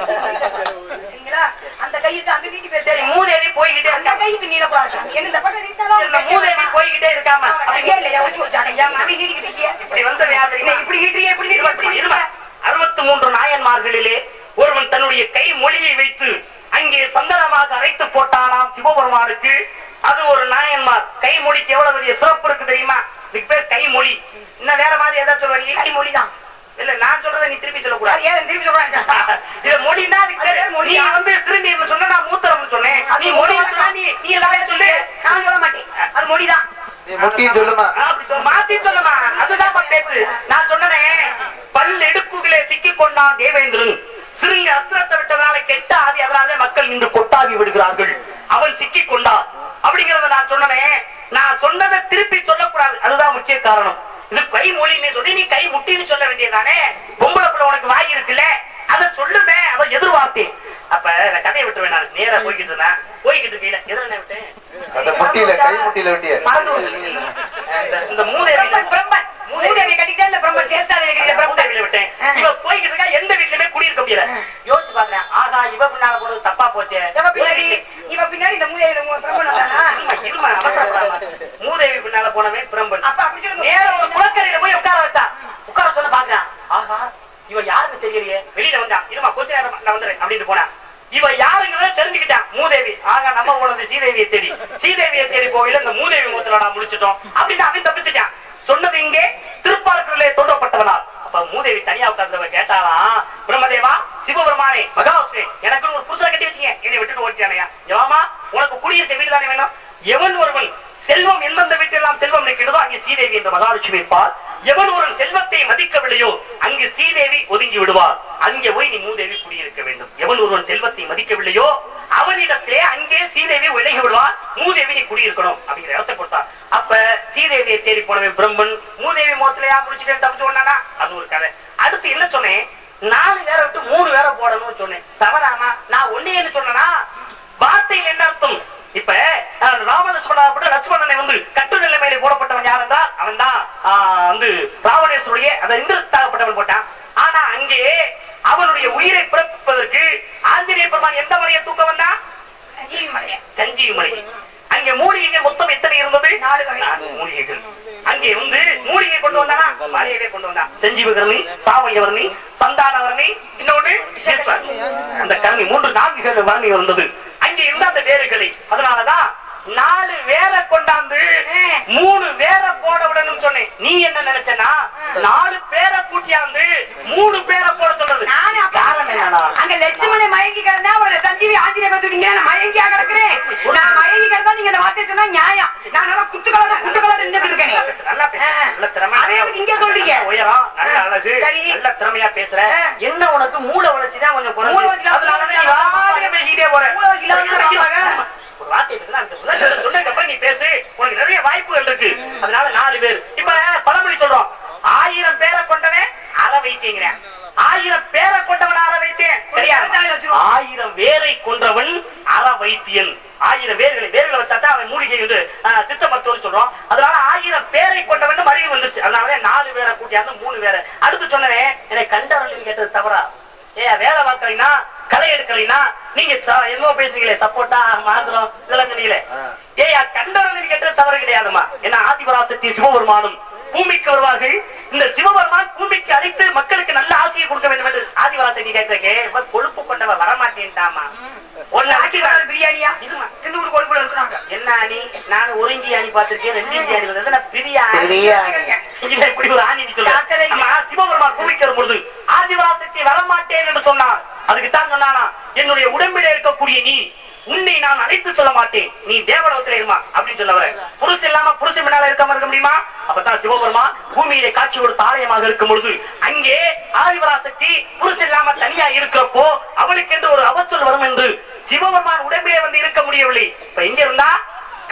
S2: சரிங்களா? அந்த கைக்கு அங்க நீட்டி
S1: சரி
S2: பேசுறேன்
S1: மூதேவி போய்கிட்டே
S2: அந்த
S1: இருக்காங்க
S2: கைக்கு நீளக்கூடாது சாமி. என்ன இந்த பக்கம் நீட்டினாலும்
S1: இந்த மூதேவி போய்கிட்டே இருக்காம
S2: ஐயா இல்லையா வச்சு வச்சாங்க ஐயா அப்படி நீட்டிக்கிட்டீங்க
S1: இப்படி வந்தது யார் தெரியுமா?
S2: என்ன இப்படி நீட்டுறீங்க இப்படி நீட்டுறீங்க இப்படி
S1: இருமா.
S2: நீட்டுறீங்க
S1: அறுபத்து மூன்று நாயன்மார்களிலே ஒருவன் தன்னுடைய கை மொழியை வைத்து அங்கே சந்தனமாக அரைத்து போட்டானாம் சிவபெருமானுக்கு அது ஒரு நாயன்மார் கை மொழிக்கு எவ்வளவு பெரிய சிறப்பு இருக்கு தெரியுமா இதுக்கு பேர் கை மொழி இன்னும் வேற மாதிரி ஏதாவது சொல்லுவீங்க
S2: கை மொழிதான்
S1: இல்ல நான் சொல்றதை நீ திருப்பி சொல்லக்கூடாது
S2: அது ஏன் திருப்பி சொல்றாங்க
S1: இது மொழினா அதுக்கு
S2: அது
S1: பேரு.
S2: பேர்
S1: நீ
S2: மொழியா?
S1: வந்து சிறுநீர்னு சொன்ன நான் மூத்திரம்னு சொன்னேன் நீ மொழி சொன்னா நீ நீ எல்லாரும் சொல்லு
S2: நான் சொல்ல மாட்டேன் அது மொழிதான்
S4: நீ முட்டியும் சொல்லுமா
S1: ஆ, அப்படி சொல்ல மாத்தி சொல்லுமா அதுதான் பேச்சு நான் சொன்னனே பல் எடுப்புகளே சிக்கிக் கொண்டான் தேவேந்திரன் சிறுங்க அஸ்திரத்தை விட்டதால கெட்ட ஆதி அதனாலே மக்கள் இன்று கொட்டாவி விடுகிறார்கள் அவன் சிக்கிக் கொண்டான் அப்படிங்கறத நான் சொன்னனே நான் சொன்னதை திருப்பி சொல்லக்கூடாது அதுதான் முக்கிய காரணம் இது கை மொழின்னு சொல்லி நீ கை முட்டின்னு சொல்ல வேண்டியதானே பொம்பளை பிள்ளை உனக்கு வாய் இருக்குல்ல அதை சொல்லுமே அதை எதிர்பார்த்தேன் அப்ப இந்த கதையை விட்டுருவேன் நான் நேரா போய்கிட்டு இருந்தேன் போய்கிட்டு இருக்கீங்க எதிர விட்டேன்
S4: அந்த முட்டியில கை முட்டியில விட்டிய
S1: மறந்து போச்சு. இந்த- இந்த மூதேவியில
S2: பிரம்மன் பிரம்மன் மூதேவி கட்டிக்கிட்டே இல்ல பிரம்மன் சேஸ்தாதேவி
S1: அந்த
S2: கட்டிக்கிட்ட பிரம்மன்
S1: மூதேவியில விட்டேன். இவ போய்கிட்டு இருக்கா, எந்த வீட்லயுமே குடியிருக்க முடியல. யோசிச்சு பாக்குறேன். ஆகா, இவ பின்னால போனது தப்பா போச்சே.
S2: இவ பின்னாடி இவ பின்னாடி இந்த மூதேவி இந்த பிரம்மன் வந்தானா
S1: இருமா, இருமா, அவசரப்படாம. மூதேவி பின்னால போனவன் பிரம்பன்.
S2: அப்ப அப்படி சொல்லுங்க
S1: நேரா ஒரு குளக்கரையில போய் உட்கார வச்சா. உட்கார சொல்ல பாக்குறான். ஆகா, இவ யாருன்னு தெரியலையே. வெளியில வந்தா. இருமா, கொஞ்ச நேரம் நான் வந்துடுறேன் அப்படின்ட்டு போனா. இவ யாருங்கிறத தெரிஞ்சுக்கிட்டான் மூதேவி ஆகா நம்ம போனது சீதேவியை தேடி சீதேவியை தேடி போகல இந்த மூதேவி மூத்தலடா முடிச்சிட்டோம் அப்படின்னு அவன் தப்பிச்சிட்டான் சொன்னது இங்கே திருப்பார்களிலே தோன்றப்பட்டவனா அப்ப மூதேவி தனியா உட்கார்ந்தவ கேட்டாலாம் பிரம்மதேவா சிவபெருமானே மகாவிஷ்ணு எனக்கு ஒரு புருஷனை கட்டி வச்சீங்க என்னை விட்டுட்டு ஓட்டியானையா எவாமா உனக்கு குடியிருக்க வீடு தானே வேணும் எவன் ஒருவன் செல்வம் எந்தெந்த வீட்டெல்லாம் செல்வம் இருக்கிறதோ அங்கே சீதேவி என்ற மகாலட்சுமி இருப்பார் எவன் ஒருவன் செல்வத்தை மதிக்கவில்லையோ அங்கு சீதேவி ஒதுங்கி விடுவார் அங்கே போய் நீ மூதேவி குடியிருக்க வேண்டும் எவன் ஒருவன் செல்வத்தை மதிக்கவில்லையோ அவனிடத்திலே அங்கே சீதேவி விலகி விடுவார் மூதேவி நீ குடியிருக்கணும் அப்படிங்கிற இடத்தை கொடுத்தார் அப்ப சீதேவியை தேடி போனவன் பிரம்மன் மூதேவி மோத்திலையா முடிச்சுட்டு தப்பிச்சு ஒண்ணானா அது ஒரு கதை அடுத்து என்ன சொன்னேன் நாலு பேரை விட்டு மூணு பேரை போடணும்னு சொன்னேன் தவறாமா நான் ஒன்னேன்னு சொன்னனா வார்த்தையில் என்ன அர்த்தம் இப்ப அஹ், ராமலட்சுமண லட்சுமணனை வந்து கட்டு நிலைமையில போடப்பட்டவன் யார் என்றால் அவன் தான் வந்து ராவணேஸ்வருடைய அந்த இந்திரஸ்தாகப்பட்டவன் போட்டான் ஆனா அங்கே அவனுடைய உயிரை பிறப்பதற்கு ஆஞ்சநேய பெருமான் எந்த மலையை தூக்க வந்தான்
S2: சஞ்சீவி மலையா
S1: சஞ்சீவி மலை அங்கே மூலிகைகள் மொத்தம் எத்தனை இருந்தது
S2: நாலு வகை.
S1: நான்கு மூலிகைகள் அங்கே வந்து மூலிகை கொண்டு வந்தானா மலையவே கொண்டு வந்தான் சஞ்சீவகரணி சாவயவரணி சந்தானவரணி இன்னொன்று விசேஸ்வரன். அந்த கரணி மூன்று நான்கு வரணி இருந்தது அங்கே இருந்த அந்த வேறுகளை அதனாலதான் நாலு வேரை கொண்டாந்து மூணு வேரை போட விடணும்னு சொன்னேன் நீ என்ன நினைச்சனா நாலு பேரை கூட்டியாந்து மூணு பேரை போட சொல்றது
S2: நானு அப்ப-
S1: காரணம் என்னடா
S2: அங்க லட்சுமணை மயங்கி கிடந்தா ஒரு சஞ்சீவி ஆஞ்சநேய பத்துட்டீங்க நான் மயங்கியா கிடக்குறேன் நான் மயங்கி கிடந்தா நீங்க இந்த வார்த்தை சொன்னா நியாயம் நான் நல்லா குத்து கலர் குட்டு கலர் நின்னுட்டு இருக்கேன்
S1: நல்லா பேசு. நல்ல திறமை.
S2: அதே எதுக்கு இங்க சொல்றீங்க?
S1: நல்ல உயரம், நல்ல
S2: ஆ,
S1: அழகு,
S2: சரி.
S1: நல்ல திறமையா பேசுற.
S2: ஆ.
S1: என்ன உனக்கு மூளை வளர்ச்சி தான் கொஞ்சம் குறைஞ்சு.
S2: மூளை வளர்ச்சி தான்
S1: அதனால தான் நீ
S2: மூளை வளர்ச்சி
S1: வாட்டுக்கு பேசிக்கிட்டே போற.
S2: மூளை வளர்ச்சி இல்லாம
S1: ஒரு
S2: இருப்பாங்க.
S1: ஒரு வார்த்தையை பேசுனா அந்த உலகத்துல சொன்னதுக்கு அப்புறம் நீ பேசு. உனக்கு நிறைய வாய்ப்புகள் இருக்கு. அதனால நாலு பேர். இப்ப பழமொழி சொல்றோம். ஆயிரம் பேரை கொண்டவன் அற வைத்தீங்கிறேன். ஆயிரம் பேரை கொண்டவன் அற வைத்தேன் தெரியாது
S2: கருத்தாழி வச்சிருவோம்.
S1: ஆயிரம் வேரை கொன்றவன் அற வைத்தியன் ஆயிரம் வேர்களை வேர்களை வச்சாதான் அவன் மூலிகை வந்து ஆஹ், சித்த மருத்துவம் சொல்றோம் அதனால ஆயிரம் பேரை கொண்டவன் மறிவு வந்துச்சு அதனால நாலு பேரை கூட்டியாந்து மூணு பேரை அடுத்து சொன்னேன் என்னை கண்டவர்கள் கேட்டது தவறா ஏ வேலை பார்க்கலைன்னா களை எடுக்கலைன்னா நீங்க ச- என்னமோ பேசுறீங்களே சப்போட்டா மாந்திரம் இதெல்லாம் சொன்னீங்களே
S4: ஆ.
S1: ஏய் கண்டவர்கள் கேட்டது தவறு கிடையாதுமா ஏன்னா ஆதிபராசக்தி சிவபெருமானும் பூமிக்கு வருவார்கள் இந்த சிவபெருமான் பூமிக்கு அழைத்து மக்களுக்கு நல்ல ஆசையை கொடுக்க வேண்டும் என்று ஆதிபராசக்தி கேட்டதுக்கு இவன் கொழுப்பு கொண்டவன் வரமாட்டேன்டாமா ஒன்னு
S2: ஆக்கி கலர் பிரியாணியா
S1: இருமா
S2: திண்டுக்கல் கொழுப்புல இருக்கிறாங்க
S1: என்ன அணி நான் ஒரு இஞ்சி அணி பார்த்திருக்கேன் ரெண்டு இஞ்சி அணி வந்தது நான் பெரிய அணி.
S4: பெரிய
S1: இல்ல இப்படி ஒரு ஆணி நீ சொல்ல
S2: சாக்கடை.
S1: ஆமா, சிவபெருமான் பூமிக்கு வரும்பொழுது ஆதிபராசக்தி வரமாட்டேன் என்று சொன்னான் அதுக்கு தான் சொன்னானா என்னுடைய உடம்பிலே இருக்கக்கூடிய நீ உன்னை நான் அழைத்து சொல்ல மாட்டேன் நீ தேவலோகத்திலே இருமா அப்படின்னு சொல்ல வர புருஷன் இல்லாம புருஷன் முன்னால இருக்காம இருக்க முடியுமா அப்பதான் சிவபெருமான் பூமியிலே காட்சி கொடுத்த ஆலயமாக இருக்கும் பொழுது அங்கே ஆதிபராசக்தி புருஷன் இல்லாம தனியா இருக்கிறப்போ அவளுக்கு என்று ஒரு அவச்சொல் வரும் என்று சிவபெருமான் உடம்பிலே வந்து இருக்க முடியவில்லை இப்ப எங்க இருந்தா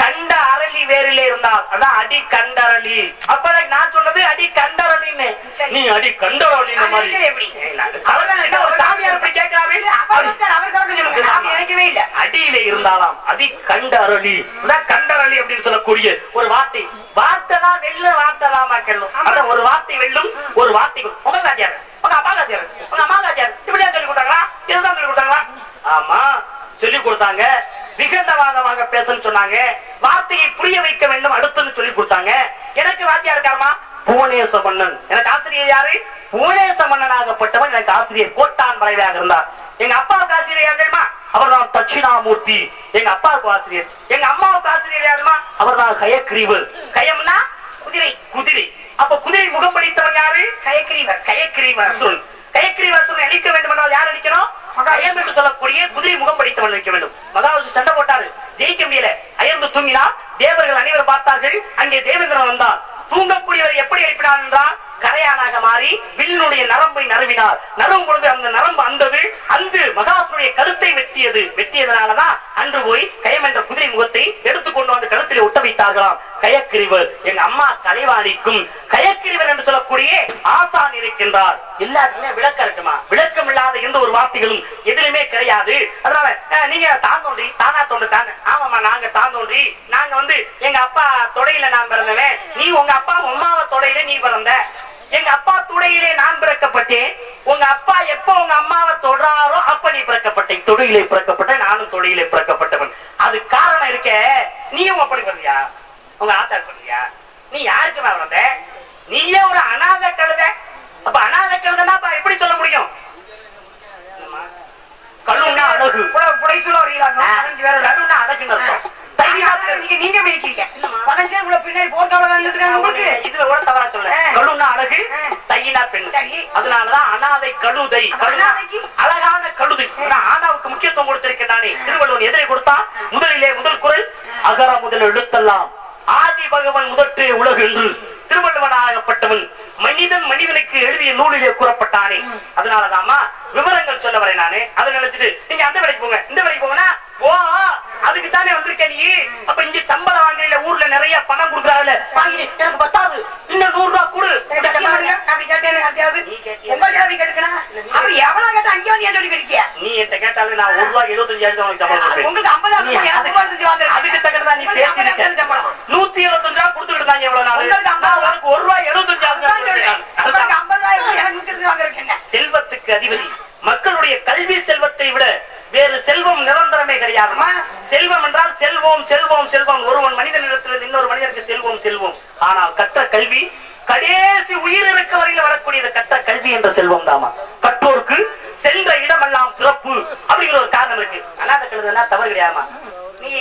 S1: கண்ட அரளி வேரிலே இருந்தால் அதான் அடி கண்டரளி அப்பதான் நான் சொன்னது அடி கண்டரளின்னு
S2: சரி.
S1: நீ அடி கண்டரளி
S2: நான் இருக்கிறது எப்படி? அவர்தான் நினைச்சா
S1: ஒரு சாமியார் இப்படி கேட்கிறாரு
S2: அவர் வச்சார், அவர் கணக்கு சொல்லுங்க. நான் நினைக்கவே இல்ல
S1: அடியிலே இருந்தாலாம் அதி கண்டரளி அதான் கண்டரளி அப்படின்னு சொல்லக்கூடிய ஒரு வார்த்தை வார்த்தை தான் வெல்ல வார்த்தை தான் மக்களும் அதான் ஒரு வார்த்தை வெல்லும் ஒரு வார்த்தை வெல்லும். உங்க காட்டியாரு உங்க அப்பா காட்டியாரு உங்க அம்மா காட்டியாரு இப்படியா சொல்லி கொடுத்தாங்களா இதுதான் சொல்லி கொடுத்தாங்களா ஆமா சொல்லி கொடுத்தாங்க விகண்டவாதமாக பேசன்னு சொன்னாங்க வார்த்தையை புரிய வைக்க வேண்டும் அடுத்துன்னு சொல்லி கொடுத்தாங்க எனக்கு வாத்தியா இருக்காருமா புவனேச மன்னன் எனக்கு ஆசிரியர் யாரு புவனேச மன்னனாகப்பட்டவன் எனக்கு ஆசிரியர் கோட்டான் பறவையாக இருந்தார் எங்க அப்பாவுக்கு ஆசிரியர் யார் தெரியுமா அவர் தான் தட்சிணாமூர்த்தி எங்க அப்பாவுக்கு ஆசிரியர் எங்க அம்மாவுக்கு ஆசிரியர் யாருமா அவர் தான் கயக்கிரீவர் கயம்னா
S2: குதிரை
S1: குதிரை அப்ப குதிரை முகம் படித்தவன் யாரு
S2: கயக்கிரீவர்
S1: கயக்கிரீவர் அசுரன் கயக்கிரீவர் அசுரன் அழிக்க வேண்டும் என்றால் யார் அழிக்கணும் கயம் என்று சொல்லக்கூடிய குதிரை முகம் படித்தவன் அழிக்க வேண்டும் மகாவிஷ்ணு சண்டை போட்டாரு ஜெயிக்க முடியல அயர்ந்து தூங்கினார் தேவர்கள் அனைவரும் பார்த்தார்கள் அங்கே தேவேந்திரன் வந்தார் தூங்கக்கூடியவர் எப்படி எழுப்பினார் என்றால் கரையானாக மாறி வில்லினுடைய நரம்பை நறுவினார் நறுவும் பொழுது அந்த நரம்பு அந்தது அந்த மகாசுடைய கருத்தை வெட்டியது வெட்டியதனாலதான் அன்று போய் கயம் என்ற குதிரை முகத்தை எடுத்துக்கொண்டு வந்து கழுத்திலே ஒட்ட வைத்தார்களாம் கயக்கிரிவர் எங்க அம்மா கலைவாணிக்கும் கயக்கிரிவர் என்று சொல்லக்கூடிய ஆசான் இருக்கின்றார் எல்லாருக்குமே விளக்கம் இருக்குமா விளக்கம் இல்லாத எந்த ஒரு வார்த்தைகளும் எதிலுமே கிடையாது அதனால அஹ், நீங்க தாந்தோன்றி தானா தோண்டு தாங்க ஆமாமா நாங்க தாந்தோன்றி நாங்க வந்து எங்க அப்பா தொடையில நான் பிறந்தவன் நீ உங்க அப்பா உமாவை தொடையில நீ பிறந்த எங்க அப்பா துடையிலே நான் பிறக்கப்பட்டேன் உங்க அப்பா எப்ப உங்க அம்மாவை தொடுறாரோ அப்ப நீ பிறக்கப்பட்டேன் தொடையிலே பிறக்கப்பட்ட நானும் தொடையிலே பிறக்கப்பட்டவன் அது காரணம் இருக்க நீயும் அப்படி பிறந்தியா உங்க ஆத்தா பிறந்தியா நீ யாருக்கு நான் பிறந்த நீயே ஒரு அனாதை கழுத அப்ப அனாதை கழுதனா அப்ப எப்படி சொல்ல முடியும் என்னம்மா? கல்லுன்னா அழகு
S2: புட- புடை சொல்ல வரீங்களாங்க பதினஞ்சு பேரோட
S1: கல்லுன்னா அழகுன்னு அர்த்தம் தைரியமா
S2: தைரியமா நீங்க நீங்க எப்படி இருக்கீங்க பதினஞ்சு பேர் உள்ள பின்னாடி போர்க்கால இருக்காங்க உங்களுக்கு
S1: இதுல கூட தவறா சொல்ல
S2: ஆ.
S1: கழுன்னா அழகு
S2: ஆ.
S1: தையினா பெண்
S2: சரி.
S1: அதனாலதான் அனாதை கழுதை
S2: அப்ப
S1: கழுதை
S2: அனாதைக்கு?
S1: அழகான கழுதை ஆனா ஆனாவுக்கு முக்கியத்துவம் கொடுத்திருக்கிறானே திருவள்ளுவர் எதிரை கொடுத்தான் முதலிலே முதல் குரல் அகர முதல் எழுத்தெல்லாம் ஆதி பகவன் முதற்றே உலகு என்று திருவள்ளுவனாகப்பட்டவன் மனிதன் மனிதனுக்கு எழுதிய நூலிலே கூறப்பட்டானே அதனாலதாம்மா விவரங்கள் சொல்ல வரேன் நானு அதை நினைச்சிட்டு நீங்க அந்த வேலைக்கு போங்க இந்த வேலைக்கு போங்கன்னா ஓ அதுக்கு தானே வந்திருக்க நீ அப்ப இங்க சம்பளம் வாங்கல ஊர்ல நிறைய பணம் கொடுக்குறாங்கல்ல வாங்கி எனக்கு பத்தாது இன்னும் நூறு ரூபாய் கொடு
S2: சத்தியம் பண்ணுங்க. அப்படி கேட்டேன்னு யார்ட்டையாவது?
S1: நீ கேட்டியா?
S2: உங்க கேள்வி கேட்டுக்கணும். அப்படி எவ்வளவு கேட்டா அங்கே வந்து ஏன் சொல்லி கிடைக்கியா?
S1: நீ என்கிட்ட கேட்டாலும் நான் ஒரு ரூபாய் எழுபத்தஞ்சாயிரத்து உனக்கு சம்பளம்
S2: அது
S1: கொடுப்பேன்
S2: உங்களுக்கு 50,000
S1: நீ
S2: ரூபாய்,
S1: அதுக்கு-
S2: 50,000 வாங்குறீங்க.
S1: அதுக்கு தகுந்ததா நீ
S2: உங்களுக்கு 50,000
S1: பேசியிருக்க.
S2: சம்பளம்.
S1: நூத்தி எழுபத்தஞ்சு ரூபா கொடுத்துக்கிட்டு இருந்தாங்க எவ்வளவு நாள்
S2: உங்களுக்கு ஐம்பது
S1: நான் உனக்கு ஒரு ரூபாய் எழுபத்தஞ்சாயிரம்
S2: அதான் சொல்றேன். உங்களுக்கு 50,000 ரூபாய், எனக்கு 120 வாங்குறதுக்கு என்ன?
S1: செல்வத்துக்கு அதிபதி மக்களுடைய கல்வி செல்வத்தை விட வேறு செல்வம் நிரந்தரமே கிடையாது
S2: ஆமா.
S1: செல்வம் என்றால் செல்வம் செல்வம் செல்வம் ஒருவன் மனிதனிடத்தில் இன்னொரு மனிதனுக்கு செல்வம் செல்வம் ஆனால் கற்ற கல்வி கடைசி உயிர் இருக்க வரையில் வரக்கூடியது கற்ற கல்வி என்ற செல்வம் தாமா கற்றோருக்கு சென்ற இடமெல்லாம் சிறப்பு அப்படிங்கிற ஒரு காரணம் இருக்கு அனாதை கழுதுனா தவறு கிடையாதுமா நீ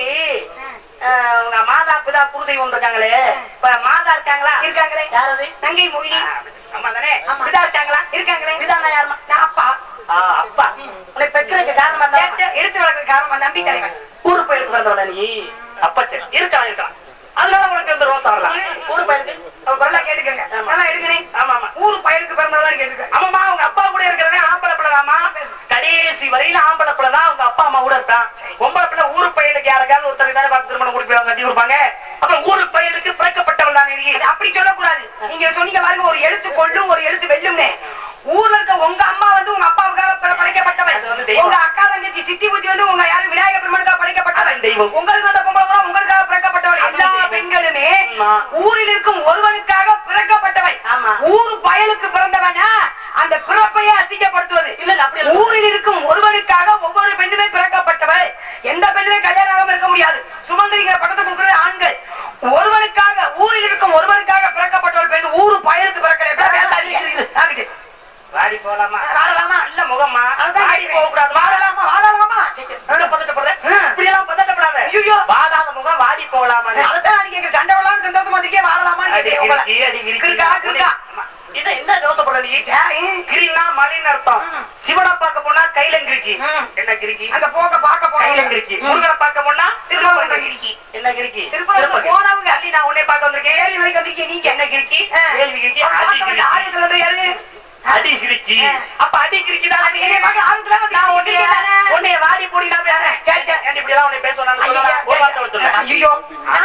S1: அஹ், உங்க மாதா பிதா குருதெய்வம் இருக்காங்களே இப்ப மாதா இருக்காங்களா
S2: இருக்காங்களே.
S1: யாரது
S2: நங்கை மொய்னி.
S1: ஆமா தானே
S2: ஆமா.
S1: பிதா இருக்காங்களா
S2: இருக்காங்களே.
S1: பிதான்னா யாருமா
S2: நான் அப்பா.
S1: ஆ, அப்பா உன்னை பெற்றதுக்கு காரணமா
S2: சே,
S1: இருந்தா
S2: சே, எடுத்து வளர்க்க காரணம் நம்பி தலைவன்
S1: ஊரு பயிருக்கு பிறந்தவள நீ அப்பச்சே இருக்கலாம் இருக்கலாம் அதனால உனக்கு இந்த ரோசா வரலாம் ஊரு பயிருக்கு
S2: அவ குரலா கேட்டுக்கங்க
S1: ஆமா.
S2: நல்லா எடுக்கிறேன்
S1: ஆமா ஆமா
S2: ஊரு பயலுக்கு பிறந்தவளா கேட்டுக்க
S1: ஆமாமா உங்க அப்பா கூட இருக்கிறவன் ஆம்பளை பிள்ளைதாமா கடைசி வரையில ஆம்பளை பிள்ளை தான் உங்க அப்பா அம்மா கூட இருக்கான் பொம்பளை பிள்ளை ஊரு பையனுக்கு யாருக்காவது ஒருத்தருக்கு தானே பார்த்து திருமணம் கொடுப்பாங்க கட்டி கொடுப்பாங்க அப்புறம் ஊரு பையனுக்கு பிறக்கப்பட்டவன் தானே நீ
S2: அது அப்படி சொல்லக்கூடாது நீங்க சொன்னீங்க பாருங்க ஒரு எழுத்து கொள்ளும் ஒரு எழுத்து வெல்லும்னு ஊர்ல இருக்க உங்க அம்மா வந்து உங்க அப்பாவுக்காக பிற- படைக்கப்பட்டவன்
S1: அது வந்து தெய்வம்.
S2: உங்க அக்கா தங்கச்சி சித்தி புத்தி வந்து உங்க யாரு விநாயக பெருமனுக்காக படைக்கப்பட்டவன்
S1: அது தெய்வம்.
S2: உங்களுக்கு வந்த பொம்பளை கூட உங்களுக்காக பிறக்கப்பட்டவள்
S1: அது
S2: எல்லா
S1: தெய்வம்.
S2: பெண்களுமே
S1: ஆமா.
S2: ஊரில் இருக்கும் ஒருவனுக்காக பிறக்கப்பட்டவன்
S1: ஆமா.
S2: ஊர் பயலுக்கு பிறந்தவனா அந்த பிறப்பையே அசிங்கப்படுத்துவது
S1: இல்ல, இல்ல, அப்படி இல்ல.
S2: ஊரில் இருக்கும் ஒருவனுக்காக ஒவ்வொரு பெண்ணுமே பிறக்கப்பட்டவள் எந்த பெண்ணுமே கல்யாணம் ஆகாம இருக்க முடியாது சுமந்திரிங்கிற பட்டத்தை கொடுக்கிறது ஆண்கள் ஒருவனுக்காக ஊரில் இருக்கும் ஒருவனுக்காக பிறக்கப்பட்டவள் பெண் ஊரு பயலுக்கு பிறக்கல எப்படியா பேசாதீங்க ஆகிட்டு.
S1: வாடி போலாமா
S2: வாழலாமா
S1: இல்ல முகம்மா
S2: அதுதான்
S1: வாடி
S2: கேட்கிறேன்.
S1: போக கூடாது
S2: வாழலாமா வாழலாமா
S1: எவ்வளவு பதட்டப்படுற
S2: ஆ.
S1: இப்படி எல்லாம் பதட்டப்படாத
S2: ஐயோ.
S1: வாடாத முகம் வாடி போகலாமா
S2: அதான் நான் கேட்கிறேன் சண்டை விடலாம்னு சந்தோஷமா இருக்கே வாழலாமான்னு
S1: அடி
S2: கேட்கிறேன் உங்களை.
S1: கிறுக்கி, அடி கிறுக்கி.
S2: கிறுக்கா, கிறுக்கா.
S1: ஆமா. இதை என்ன யோசப்படுற நீ
S2: ஜாய்.
S1: கிரின்னா மலைன்னு அர்த்தம்
S2: ம்.
S1: சிவனை பார்க்க போனா கையில கிறுக்கி
S2: ம்.
S1: என்ன கிறுக்கி
S2: அங்க போக பார்க்க
S1: கையில
S2: போனவங்க.
S1: கிறுக்கி
S2: ம்.
S1: முருகனை பார்க்க போனா
S2: திருப்பூர்ல கிறுக்கி.
S1: என்ன கிறுக்கி
S2: திருப்பூருக்கு போனவங்க.
S1: அள்ளி நான் உன்னை பார்க்க வந்திருக்கேன்
S2: கேள்வி வரைக்கும் வந்திருக்கீங்க நீங்க
S1: என்ன கிறுக்கி
S2: ஆ.
S1: கேள்வி கிறுக்கி
S2: அவர்
S1: அடி
S2: பார்க்க வந்த
S1: கிறுக்கி
S2: ஆர்வத்துல வந்து யாரு?
S1: அடி கிறுக்கி
S2: ஆ.
S1: அப்ப அடி கிறுக்கி தான்
S2: அது என்னை பார்க்க ஆர்வத்துல வந்து
S1: நான்
S2: கிறுக்கி
S1: உன்னைய
S2: தானே?
S1: உன்னைய வாடி போடி நான் பேசுறேன்
S2: சரி, சரி.
S1: ஏன்டி இப்படி எல்லாம் உன்னை பேச சொன்னான்னு
S2: ஐயா,
S1: சொல்லலாம். ஒரு வார்த்தை
S2: சரி.
S1: சொல்லு
S2: ஐயோ, நான்